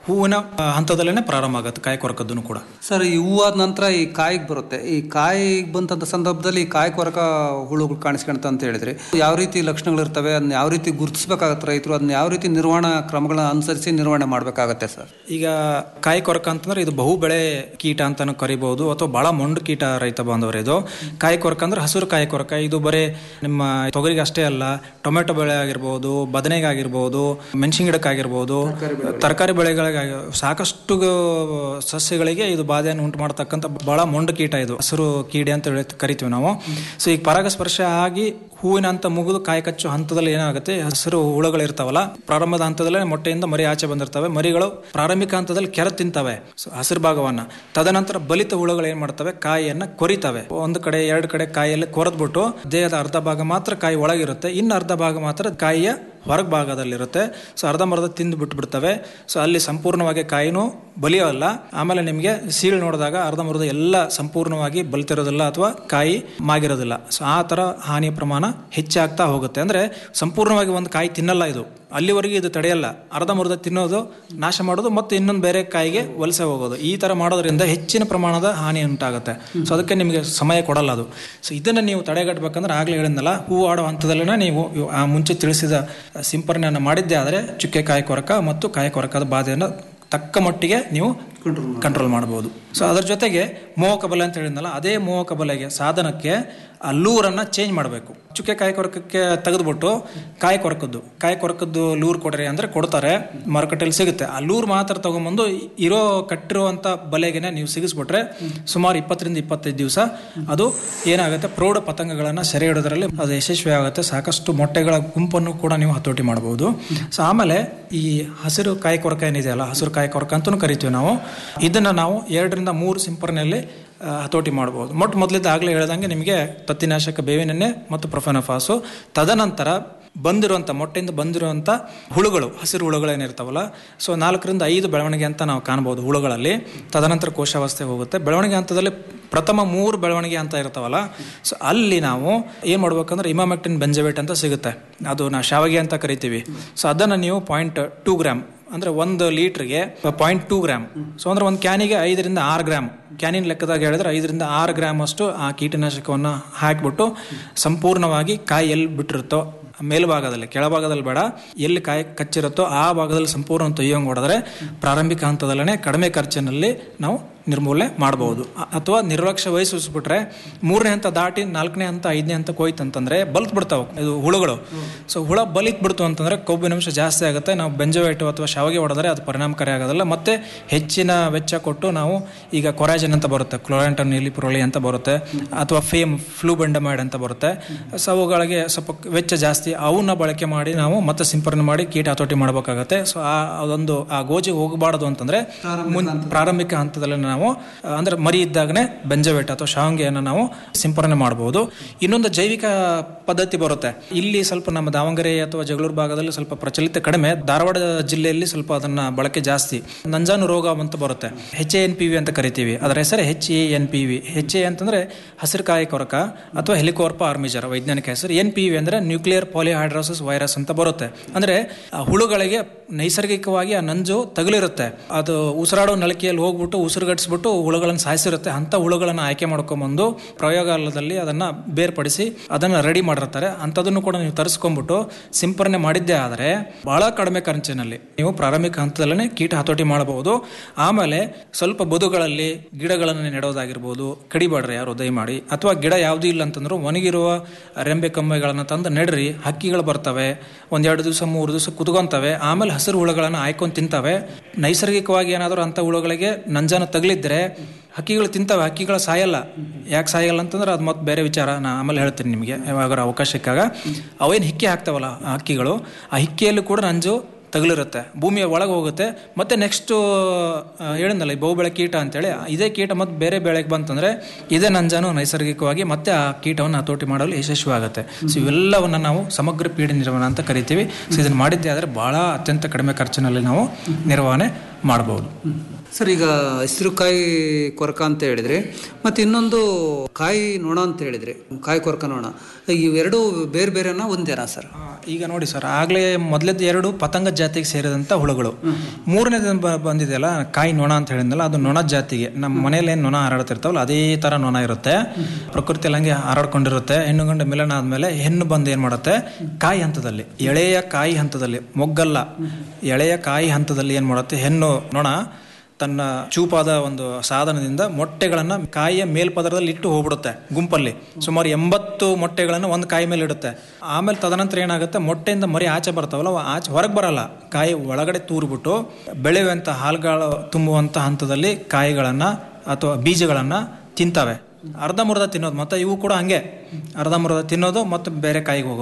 ಹೂವಿನ ಆ, ಹಂತದಲ್ಲೇನೆ ಪ್ರಾರಂಭ ಆಗುತ್ತೆ ಕಾಯಿ ಕೊರಕದ್ದು ಕೂಡ ಸರ್ ಈ ಹೂವಾದ ನಂತರ ಈ ಕಾಯಿಗೆ ಬರುತ್ತೆ ಈ ಕಾಯಿಗೆ ಬಂದಂತ ಸಂದರ್ಭದಲ್ಲಿ ಈ ಕಾಯಿ ಕೊರಕ ಹುಳುಗಳು ಕಾಣಿಸ್ಕೊಂತ ಅಂತ ಹೇಳಿದ್ರಿ ಯಾವ ರೀತಿ ಲಕ್ಷಣಗಳಿರ್ತವೆ ಅದನ್ನ ಯಾವ ರೀತಿ ಗುರುತಿಸ್ಬೇಕಾಗತ್ತೆ ರೈತರು ಅದನ್ನ ಯಾವ ರೀತಿ ನಿರ್ವಹಣಾ ಕ್ರಮಗಳನ್ನ ಅನುಸರಿಸಿ ನಿರ್ವಹಣೆ ಮಾಡಬೇಕಾಗತ್ತೆ ಸರ್ ಈಗ ಕಾಯಿ ಕೊರಕ ಅಂತಂದ್ರೆ ಇದು ಬಹು ಬೆಳೆ ಕೀಟ ಅಂತಾನು ಕರಿಬಹುದು ಅಥವಾ ಬಹಳ ಮೊಂಡು ಕೀಟ ರೈತ ಬಾಂಧವರು ಇದು ಕಾಯಿ ಕೊರಕ ಅಂದ್ರೆ ಹಸಿರು ಕಾಯಿ ಕೊರಕ ಇದು ಬರೀ ನಿಮ್ಮ ತೊಗರಿಗೆ ಅಷ್ಟೇ ಅಲ್ಲ ಟೊಮೆಟೊ ಬೆಳೆ ಆಗಿರ್ಬೋದು ಬದನೆಗೆ ಆಗಿರ್ಬೋದು ಮೆಣಸಿನ ಗಿಡಕ್ಕೆ ಆಗಿರ್ಬೋದು ತರಕಾರಿ ಬೆಳೆಗಳಿಗೆ ಸಾಕಷ್ಟು ಸಸ್ಯಗಳಿಗೆ ಇದು ಬಾಧೆಯನ್ನು ಉಂಟು ಮಾಡತಕ್ಕಂಥ ಬಹಳ ಮೊಂಡು ಕೀಟ ಇದು ಹಸಿರು ಕೀಡೆ ಅಂತ ಹೇಳಿ ಕರಿತೀವಿ ನಾವು ಸೊ ಈಗ ಪರಾಗಸ್ಪರ್ಶ ಆಗಿ ಹೂವಿನ ಹಂತ ಮುಗಿದು ಕಾಯಿ ಕಚ್ಚು ಹಂತದಲ್ಲಿ ಏನಾಗುತ್ತೆ ಹಸಿರು ಹುಳುಗಳು ಇರ್ತಾವಲ್ಲ ಪ್ರಾರಂಭದ ಹಂತದಲ್ಲೇ ಮೊಟ್ಟೆಯಿಂದ ಮರಿ ಆಚೆ ಬಂದಿರ್ತವೆ ಮರಿಗಳು ಪ್ರಾರಂಭಿಕ ಹಂತದಲ್ಲಿ ಕೆರ ತಿಂತವೆ ಸೊ ಹಸಿರು ಭಾಗವನ್ನ ತದನಂತರ ಬಲಿತ ಹುಳುಗಳು ಏನ್ ಮಾಡ್ತವೆ ಕಾಯಿಯನ್ನ ಕೊರಿತವೆ ಒಂದು ಕಡೆ ಎರಡು ಕಡೆ ಕಾಯಿಯಲ್ಲಿ ಕೊರೆದ್ಬಿಟ್ಟು ದೇಹದ ಅರ್ಧ ಭಾಗ ಮಾತ್ರ ಕಾಯಿ ಒಳಗಿರುತ್ತೆ ಇನ್ನು ಅರ್ಧ ಭಾಗ ಮಾತ್ರ ಕಾಯಿಯ ಹೊರಗೆ ಭಾಗದಲ್ಲಿರುತ್ತೆ ಸೊ ಅರ್ಧಂಬರ್ಧ ತಿಂದು ಬಿಟ್ಬಿಡ್ತವೆ ಸೊ ಅಲ್ಲಿ ಸಂಪೂರ್ಣವಾಗಿ ಕಾಯಿನೂ ಬಲಿಯೋಲ್ಲ ಆಮೇಲೆ ನಿಮಗೆ ಸೀಳು ನೋಡಿದಾಗ ಅರ್ಧಂಬರ್ಧ ಎಲ್ಲ ಸಂಪೂರ್ಣವಾಗಿ ಬಲ್ತಿರೋದಿಲ್ಲ ಅಥವಾ ಕಾಯಿ ಮಾಗಿರೋದಿಲ್ಲ ಸೊ ಆ ಥರ ಹಾನಿಯ ಪ್ರಮಾಣ ಹೆಚ್ಚಾಗ್ತಾ ಹೋಗುತ್ತೆ ಅಂದರೆ ಸಂಪೂರ್ಣವಾಗಿ ಒಂದು ಕಾಯಿ ತಿನ್ನಲ್ಲ ಇದು ಅಲ್ಲಿವರೆಗೆ ಇದು ತಡೆಯಲ್ಲ ಅರ್ಧಂಬರ್ಧ ತಿನ್ನೋದು ನಾಶ ಮಾಡೋದು ಮತ್ತು ಇನ್ನೊಂದು ಬೇರೆ ಕಾಯಿಗೆ ವಲಸೆ ಹೋಗೋದು ಈ ಥರ ಮಾಡೋದ್ರಿಂದ ಹೆಚ್ಚಿನ ಪ್ರಮಾಣದ ಹಾನಿ ಉಂಟಾಗುತ್ತೆ ಸೊ ಅದಕ್ಕೆ ನಿಮಗೆ ಸಮಯ ಕೊಡಲ್ಲ ಅದು ಸೊ ಇದನ್ನು ನೀವು ತಡೆಗಟ್ಟಬೇಕಂದ್ರೆ ಆಗಲೇ ಹೇಳಿದ್ನಲ್ಲ ಹೂವು ಆಡೋ ಹಂತದಲ್ಲೇ ನೀವು ಇವ್- ಆ ಮುಂಚೆ ತಿಳಿಸಿದ ಸಿಂಪರಣೆಯನ್ನು ಮಾಡಿದ್ದೇ ಆದರೆ ಚುಕ್ಕೆ ಕಾಯಿ ಕೊರಕ ಮತ್ತು ಕಾಯಿ ಕೊರಕದ ಬಾಧೆಯನ್ನು ತಕ್ಕ ಮಟ್ಟಿಗೆ ನೀವು ಕಂಟ್ರೋಲ್ ಮಾಡಬಹುದು ಸೊ ಅದರ ಜೊತೆಗೆ ಮೋಹಕ ಬಲೆ ಅಂತ ಹೇಳಿದ್ನಲ್ಲ ಅದೇ ಮೋಹಕ ಬಲೆಗೆ ಸಾಧನಕ್ಕೆ ಆ ಲೂರನ್ನು ಚೇಂಜ್ ಮಾಡಬೇಕು ಚುಕ್ಕೆ ಕಾಯಿ ಕೊರಕಕ್ಕೆ ತೆಗೆದ್ಬಿಟ್ಟು ಕಾಯಿ ಕೊರಕದ್ದು ಕಾಯಿ ಕೊರಕದ್ದು ಲೂರ್ ಕೊಡ್ರಿ ಅಂದ್ರೆ ಕೊಡ್ತಾರೆ ಮಾರುಕಟ್ಟೆಯಲ್ಲಿ ಸಿಗುತ್ತೆ ಆ ಲೂರ್ ಮಾತ್ರ ತಗೊಂಬಂದು ಇರೋ ಕಟ್ಟಿರುವಂತ ಬಲೆಗೆನೆ ನೀವು ಸಿಗಿಸ್ಬಿಟ್ರೆ ಸುಮಾರು ಇಪ್ಪತ್ತರಿಂದ ಇಪ್ಪತ್ತೈದು ದಿವಸ ಅದು ಏನಾಗುತ್ತೆ ಪ್ರೌಢ ಪತಂಗಗಳನ್ನು ಸೆರೆ ಹಿಡೋದ್ರಲ್ಲಿ ಅದು ಯಶಸ್ವಿ ಆಗುತ್ತೆ ಸಾಕಷ್ಟು ಮೊಟ್ಟೆಗಳ ಗುಂಪನ್ನು ಕೂಡ ನೀವು ಹತೋಟಿ ಮಾಡಬಹುದು ಸೊ ಆಮೇಲೆ ಈ ಹಸಿರು ಕಾಯಿ ಕೊರಕ ಏನಿದೆಯಲ್ಲ ಹಸಿರು ಕಾಯಿ ಕೊರಕ ಅಂತಲೂ ಕರಿತೀವಿ ನಾವು ಇದನ್ನ ನಾವು ಎರಡರಿಂದ ಮೂರು ಸಿಂಪರಣೆಯಲ್ಲಿ ಆ, ಹತೋಟಿ ಮಾಡಬಹುದು ಮೊಟ್ಟ ಮೊದಲಿದ್ದ ಆಗಲೇ ಹೇಳ್ದಂಗೆ ನಿಮಗೆ ತತ್ತಿನಾಶಕ ಬೇವಿನೆಣ್ಣೆ ಮತ್ತು ಪ್ರೊಫೆನಫಾಸು ತದನಂತರ ಬಂದಿರುವಂಥ ಮೊಟ್ಟೆಯಿಂದ ಬಂದಿರುವಂಥ ಹುಳುಗಳು ಹಸಿರು ಹುಳುಗಳೇನಿರ್ತಾವಲ್ಲ ಸೊ ನಾಲ್ಕರಿಂದ ಐದು ಬೆಳವಣಿಗೆ ಅಂತ ನಾವು ಕಾಣ್ಬೋದು ಹುಳುಗಳಲ್ಲಿ ತದನಂತರ ಕೋಶಾವಸ್ಥೆ ಹೋಗುತ್ತೆ ಬೆಳವಣಿಗೆ ಹಂತದಲ್ಲಿ ಪ್ರಥಮ ಮೂರು ಬೆಳವಣಿಗೆ ಅಂತ ಇರ್ತಾವಲ್ಲ ಸೊ ಅಲ್ಲಿ ನಾವು ಏನು ಮಾಡ್ಬೇಕಂದ್ರೆ ಇಮಾಮೆಕ್ಟಿನ್ ಬೆಂಜವೇಟ್ ಅಂತ ಸಿಗುತ್ತೆ ಅದು ನಾವು ಶಾವಿಗೆ ಅಂತ ಕರಿತೀವಿ ಸೊ ಅದನ್ನು ನೀವು ಪಾಯಿಂಟ್ ಟೂ ಗ್ರಾಮ್ ಅಂದ್ರೆ ಒಂದು ಲೀಟ್ರಿಗೆ ಪಾಯಿಂಟ್ ಟೂ ಗ್ರಾಮ್ ಸೊ ಅಂದ್ರೆ ಒಂದು ಕ್ಯಾನಿಗೆ ಐದರಿಂದ ಆರು ಗ್ರಾಮ್ ಕ್ಯಾನಿನ ಲೆಕ್ಕದಾಗ ಹೇಳಿದ್ರೆ ಐದರಿಂದ ಆರು ಗ್ರಾಮ್ ಅಷ್ಟು ಆ ಕೀಟನಾಶಕವನ್ನು ಹಾಕಿಬಿಟ್ಟು ಸಂಪೂರ್ಣವಾಗಿ ಕಾಯಿ ಎಲ್ಲಿ ಬಿಟ್ಟಿರುತ್ತೋ ಮೇಲ್ಭಾಗದಲ್ಲಿ ಕೆಳಭಾಗದಲ್ಲಿ ಬೇಡ ಎಲ್ಲಿ ಕಾಯಿ ಕಚ್ಚಿರುತ್ತೋ ಆ ಭಾಗದಲ್ಲಿ ಸಂಪೂರ್ಣ ತೊಯ್ಯಂಗೆ ಹೊಡೆದ್ರೆ ಪ್ರಾರಂಭಿಕ ಹಂತದಲ್ಲೇ ಕಡಿಮೆ ಖರ್ಚಿನಲ್ಲಿ ನಾವು ನಿರ್ಮೂಲನೆ ಮಾಡಬಹುದು ಅ- ಅಥವಾ ನಿರ್ಲಕ್ಷ್ಯ ವಹಿಸಿಬಿಟ್ರೆ ಮೂರನೇ ಹಂತ ದಾಟಿ ನಾಲ್ಕನೇ ಹಂತ ಐದನೇ ಹಂತಕ್ಕೆ ಹೋಯ್ತು ಅಂತಂದ್ರೆ ಬಲ್ತ್ ಬಿಡ್ತಾವೆ ಇದು ಹುಳುಗಳು ಸೊ ಹುಳ ಬಲಿತ್ ಬಿಡ್ತು ಅಂತಂದ್ರೆ ಕೊಬ್ಬಿನ ಅಂಶ ಜಾಸ್ತಿ ಆಗುತ್ತೆ ನಾವು ಬೆಂಜೋವೇಟು ಅಥವಾ ಶಾವಿಗೆ ಹೊಡೆದ್ರೆ ಅದು ಪರಿಣಾಮಕಾರಿ ಆಗೋದಿಲ್ಲ ಮತ್ತೆ ಹೆಚ್ಚಿನ ವೆಚ್ಚ ಕೊಟ್ಟು ನಾವು ಈಗ ಕೊರಾಜನ್ ಅಂತ ಬರುತ್ತೆ ಕ್ಲೋರೆಂಟನ್ ಇಲಿಪ್ರೋಲಿ ಅಂತ ಬರುತ್ತೆ ಅಥವಾ ಫೇಮ್ ಫ್ಲೂಬೆಂಡಮೈಡ್ ಅಂತ ಬರುತ್ತೆ ಸೊ ಅವುಗಳಿಗೆ ಸ್ವಲ್ಪ ವೆಚ್ಚ ಜಾಸ್ತಿ ಅವನ್ನ ಬಳಕೆ ಮಾಡಿ ನಾವು ಮತ್ತೆ ಸಿಂಪರಣೆ ಮಾಡಿ ಕೀಟ ಹತೋಟಿ ಮಾಡಬೇಕಾಗತ್ತೆ ಸೊ ಆ ಅದೊಂದು ಆ ಗೋಜಿಗೆ ಹೋಗಬಾರದು ಅಂತಂದ್ರೆ ಮುನ್- ಪ್ರಾರಂಭಿಕ ಹಂತದಲ್ಲಿ ನಾವು ಆ, ಅಂದ್ರೆ ಮರಿ ಇದ್ದಾಗನೇ ಬೆಂಜವೇಟ್ ಅಥವಾ ಶಾವಂಗಿಯನ್ನು ನಾವು ಸಿಂಪರಣೆ ಮಾಡಬಹುದು ಇನ್ನೊಂದು ಜೈವಿಕ ಪದ್ಧತಿ ಬರುತ್ತೆ ಇಲ್ಲಿ ಸ್ವಲ್ಪ ನಮ್ಮ ದಾವಣಗೆರೆ ಅಥವಾ ಜಗಳೂರು ಭಾಗದಲ್ಲಿ ಸ್ವಲ್ಪ ಪ್ರಚಲಿತ ಕಡಿಮೆ ಧಾರವಾಡ ಜಿಲ್ಲೆಯಲ್ಲಿ ಸ್ವಲ್ಪ ಅದನ್ನ ಬಳಕೆ ಜಾಸ್ತಿ ನಂಜಾನು ರೋಗ ಅಂತ ಬರುತ್ತೆ ಹೆಚ್ ಎನ್ ಪಿ ವಿ ಅಂತ ಕರಿತೀವಿ ಅದರ ಹೆಸರು H A N P V H A ಅಂತಂದ್ರೆ ಹಸಿರುಕಾಯಿ ಕೊರಕ ಅಥವಾ ಹೆಲಿಕೋರ್ಪ ಆರ್ಮಿಜರ್ ವೈಜ್ಞಾನಿಕ ಹೆಸರು ಎನ್ ಪಿ ವಿ ಅಂದ್ರೆ ನ್ಯೂಕ್ಲಿಯರ್ ಪಾಲಿಹೈಡ್ರೋಸಿಸ್ ವೈರಸ್ ಅಂತ ಬರುತ್ತೆ ಅಂದ್ರೆ ಆ ಹುಳುಗಳಿಗೆ ನೈಸರ್ಗಿಕವಾಗಿ ಆ ನಂಜು ತಗುಲಿರುತ್ತೆ ಅದು ಉಸಿರಾಡೋ ನಳಿಕೆಯಲ್ಲಿ ಹೋಗ್ಬಿಟ್ಟು ಉಸಿರುಗಟ್ಟಿಸ್ಬಿಟ್ಟು ಹುಳುಗಳನ್ನು ಸಾಯಿಸಿರುತ್ತೆ ಅಂತ ಹುಳುಗಳನ್ನು ಆಯ್ಕೆ ಮಾಡ್ಕೊಂಬಂದು ಪ್ರಯೋಗಾಲಯದಲ್ಲಿ ಅದನ್ನ ಬೇರ್ಪಡಿಸಿ ಅದನ್ನ ರೆಡಿ ಮಾಡಿರ್ತಾರೆ ಅಂಥದನ್ನು ಕೂಡ ನೀವು ತರಿಸ್ಕೊಂಡ್ಬಿಟ್ಟು ಸಿಂಪರಣೆ ಮಾಡಿದ್ದೇ ಆದರೆ ಬಹಳ ಕಡಿಮೆ ಖರ್ಚಿನಲ್ಲಿ ನೀವು ಪ್ರಾರಂಭಿಕ ಹಂತದಲ್ಲೇ ಕೀಟ ಹತೋಟಿ ಮಾಡಬಹುದು ಆಮೇಲೆ ಸ್ವಲ್ಪ ಬದುಗಳಲ್ಲಿ ಗಿಡಗಳನ್ನು ನೆಡೋದಾಗಿರ್ಬೋದು ಕಡಿಬೇಡ್ರಿ ಯಾರು ದಯಮಾಡಿ ಅಥವಾ ಗಿಡ ಯಾವುದೂ ಇಲ್ಲ ಅಂತಂದ್ರು ಒಣಗಿರುವ ರೆಂಬೆ ಕಮ್ಮೆಗಳನ್ನು ತಂದು ನೆಡ್ರಿ ಹಕ್ಕಿಗಳು ಬರ್ತವೆ ಒಂದೆರಡು ದಿವಸ ಮೂರು ದಿವಸ ಕುತ್ಕೊಂತವೆ ಆಮೇಲೆ ಹಸಿರು ಹುಳುಗಳನ್ನು ಆಯ್ಕೊಂಡು ತಿಂತವೆ ನೈಸರ್ಗಿಕವಾಗಿ ಏನಾದರೂ ಅಂಥ ಹುಳುಗಳಿಗೆ ನಂಜಾನ ತಗಲಿದ್ರೆ ಹಕ್ಕಿಗಳು ತಿಂತವೆ ಹಕ್ಕಿಗಳು ಸಾಯಲ್ಲ ಯಾಕೆ ಸಾಯಲ್ಲ ಅಂತಂದ್ರೆ ಅದು ಮತ್ತೆ ಬೇರೆ ವಿಚಾರ ನಾ ಆಮೇಲೆ ಹೇಳ್ತೀನಿ ನಿಮಗೆ ಯಾವಾಗಾರ ಅವಕಾಶ ಸಿಕ್ಕಾಗ ಅವೇನು ಹಿಕ್ಕಿ ಹಾಕ್ತಾವಲ್ಲ ಆ ಹಕ್ಕಿಗಳು ಆ ಹಿಕ್ಕಿಯಲ್ಲಿ ಕೂಡ ನಂಜು ತಗಲಿರುತ್ತೆ ಭೂಮಿಯ ಒಳಗೆ ಹೋಗುತ್ತೆ ಮತ್ತೆ ನೆಕ್ಸ್ಟ್ ಹೇಳಿದ್ನಲ್ಲ ಈ ಬಹುಬೆಳೆ ಕೀಟ ಅಂತೇಳಿ ಇದೇ ಕೀಟ ಮತ್ತೆ ಬೇರೆ ಬೆಳೆಗೆ ಬಂತಂದ್ರೆ ಇದೇ ನಂಜಾನು ನೈಸರ್ಗಿಕವಾಗಿ ಮತ್ತೆ ಆ ಕೀಟವನ್ನು ಹತೋಟಿ ಮಾಡಲು ಯಶಸ್ವಿ ಆಗುತ್ತೆ ಸೊ ಇವೆಲ್ಲವನ್ನ ನಾವು ಸಮಗ್ರ ಪೀಡೆ ನಿರ್ವಹಣೆ ಅಂತ ಕರಿತೀವಿ ಸೊ ಇದನ್ನು ಮಾಡಿದ್ದೆ ಆದರೆ ಬಹಳ ಅತ್ಯಂತ ಕಡಿಮೆ ಖರ್ಚಿನಲ್ಲಿ ನಾವು ನಿರ್ವಹಣೆ ಮಾಡಬಹುದು ಸರ್ ಈಗ ಹಸಿರುಕಾಯಿ ಕೊರಕ ಅಂತ ಹೇಳಿದ್ರಿ ಮತ್ತೆ ಇನ್ನೊಂದು ಕಾಯಿ ನೊಣ ಅಂತ ಹೇಳಿದ್ರಿ ಕಾಯಿ ಕೊರಕ ನೊಣ ಇವೆರಡು ಬೇರೆ ಬೇರೆನಾ ಒಂದೇನಾ ಸರ್ ಈಗ ನೋಡಿ ಸರ್ ಆಗಲೇ ಮೊದಲದ್ದು ಎರಡು ಪತಂಗ ಜಾತಿಗೆ ಸೇರಿದಂಥ ಹುಳುಗಳು ಮೂರನೇದು ಬ- ಬಂದಿದೆಯಲ್ಲ ಕಾಯಿ ನೊಣ ಅಂತ ಹೇಳಿದ್ನಲ್ಲ ಅದು ನೊಣ ಜಾತಿಗೆ ನಮ್ಮ ಮನೇಲಿ ಏನು ನೊಣ ಹಾರಾಡ್ತಿರ್ತಾವಲ್ಲ ಅದೇ ಥರ ನೊಣ ಇರುತ್ತೆ ಪ್ರಕೃತಿಯಲ್ಲಿ ಹಂಗೆ ಹಾರಾಡ್ಕೊಂಡಿರುತ್ತೆ ಹೆಣ್ಣು ಗಂಡು ಮಿಲನ ಆದಮೇಲೆ ಹೆಣ್ಣು ಬಂದು ಏನು ಮಾಡುತ್ತೆ ಕಾಯಿ ಹಂತದಲ್ಲಿ ಎಳೆಯ ಕಾಯಿ ಹಂತದಲ್ಲಿ ಮೊಗ್ಗಲ್ಲ ಎಳೆಯ ಕಾಯಿ ಹಂತದಲ್ಲಿ ಏನು ಮಾಡುತ್ತೆ ಹೆಣ್ಣು ನೊಣ ತನ್ನ ಚೂಪಾದ ಒಂದು ಸಾಧನದಿಂದ ಮೊಟ್ಟೆಗಳನ್ನು ಕಾಯಿಯ ಮೇಲ್ಪದರದಲ್ಲಿ ಇಟ್ಟು ಹೋಗ್ಬಿಡುತ್ತೆ ಗುಂಪಲ್ಲಿ ಸುಮಾರು ಎಂಬತ್ತು ಮೊಟ್ಟೆಗಳನ್ನು ಒಂದು ಕಾಯಿ ಮೇಲೆ ಇಡುತ್ತೆ ಆಮೇಲೆ ತದನಂತರ ಏನಾಗುತ್ತೆ ಮೊಟ್ಟೆಯಿಂದ ಮರಿ ಆಚೆ ಬರ್ತಾವಲ್ಲ ಅವು ಆಚೆ ಹೊರಗೆ ಬರಲ್ಲ ಕಾಯಿ ಒಳಗಡೆ ತೂರ್ಬಿಟ್ಟು ಬೆಳೆಯುವಂಥ ಹಾಲುಗಳು ತುಂಬುವಂಥ ಹಂತದಲ್ಲಿ ಕಾಯಿಗಳನ್ನು ಅಥವಾ ಬೀಜಗಳನ್ನು ತಿಂತವೆ ಅರ್ಧಂಬರ್ಧ ತಿನ್ನೋದು ಮತ್ತು ಇವು ಕೂಡ ಹಂಗೆ ಅರ್ಧಂಬರ್ಧ ತಿನ್ನೋದು ಮತ್ತು ಬೇರೆ ಕಾಯಿಗೆ ಹೋಗೋದು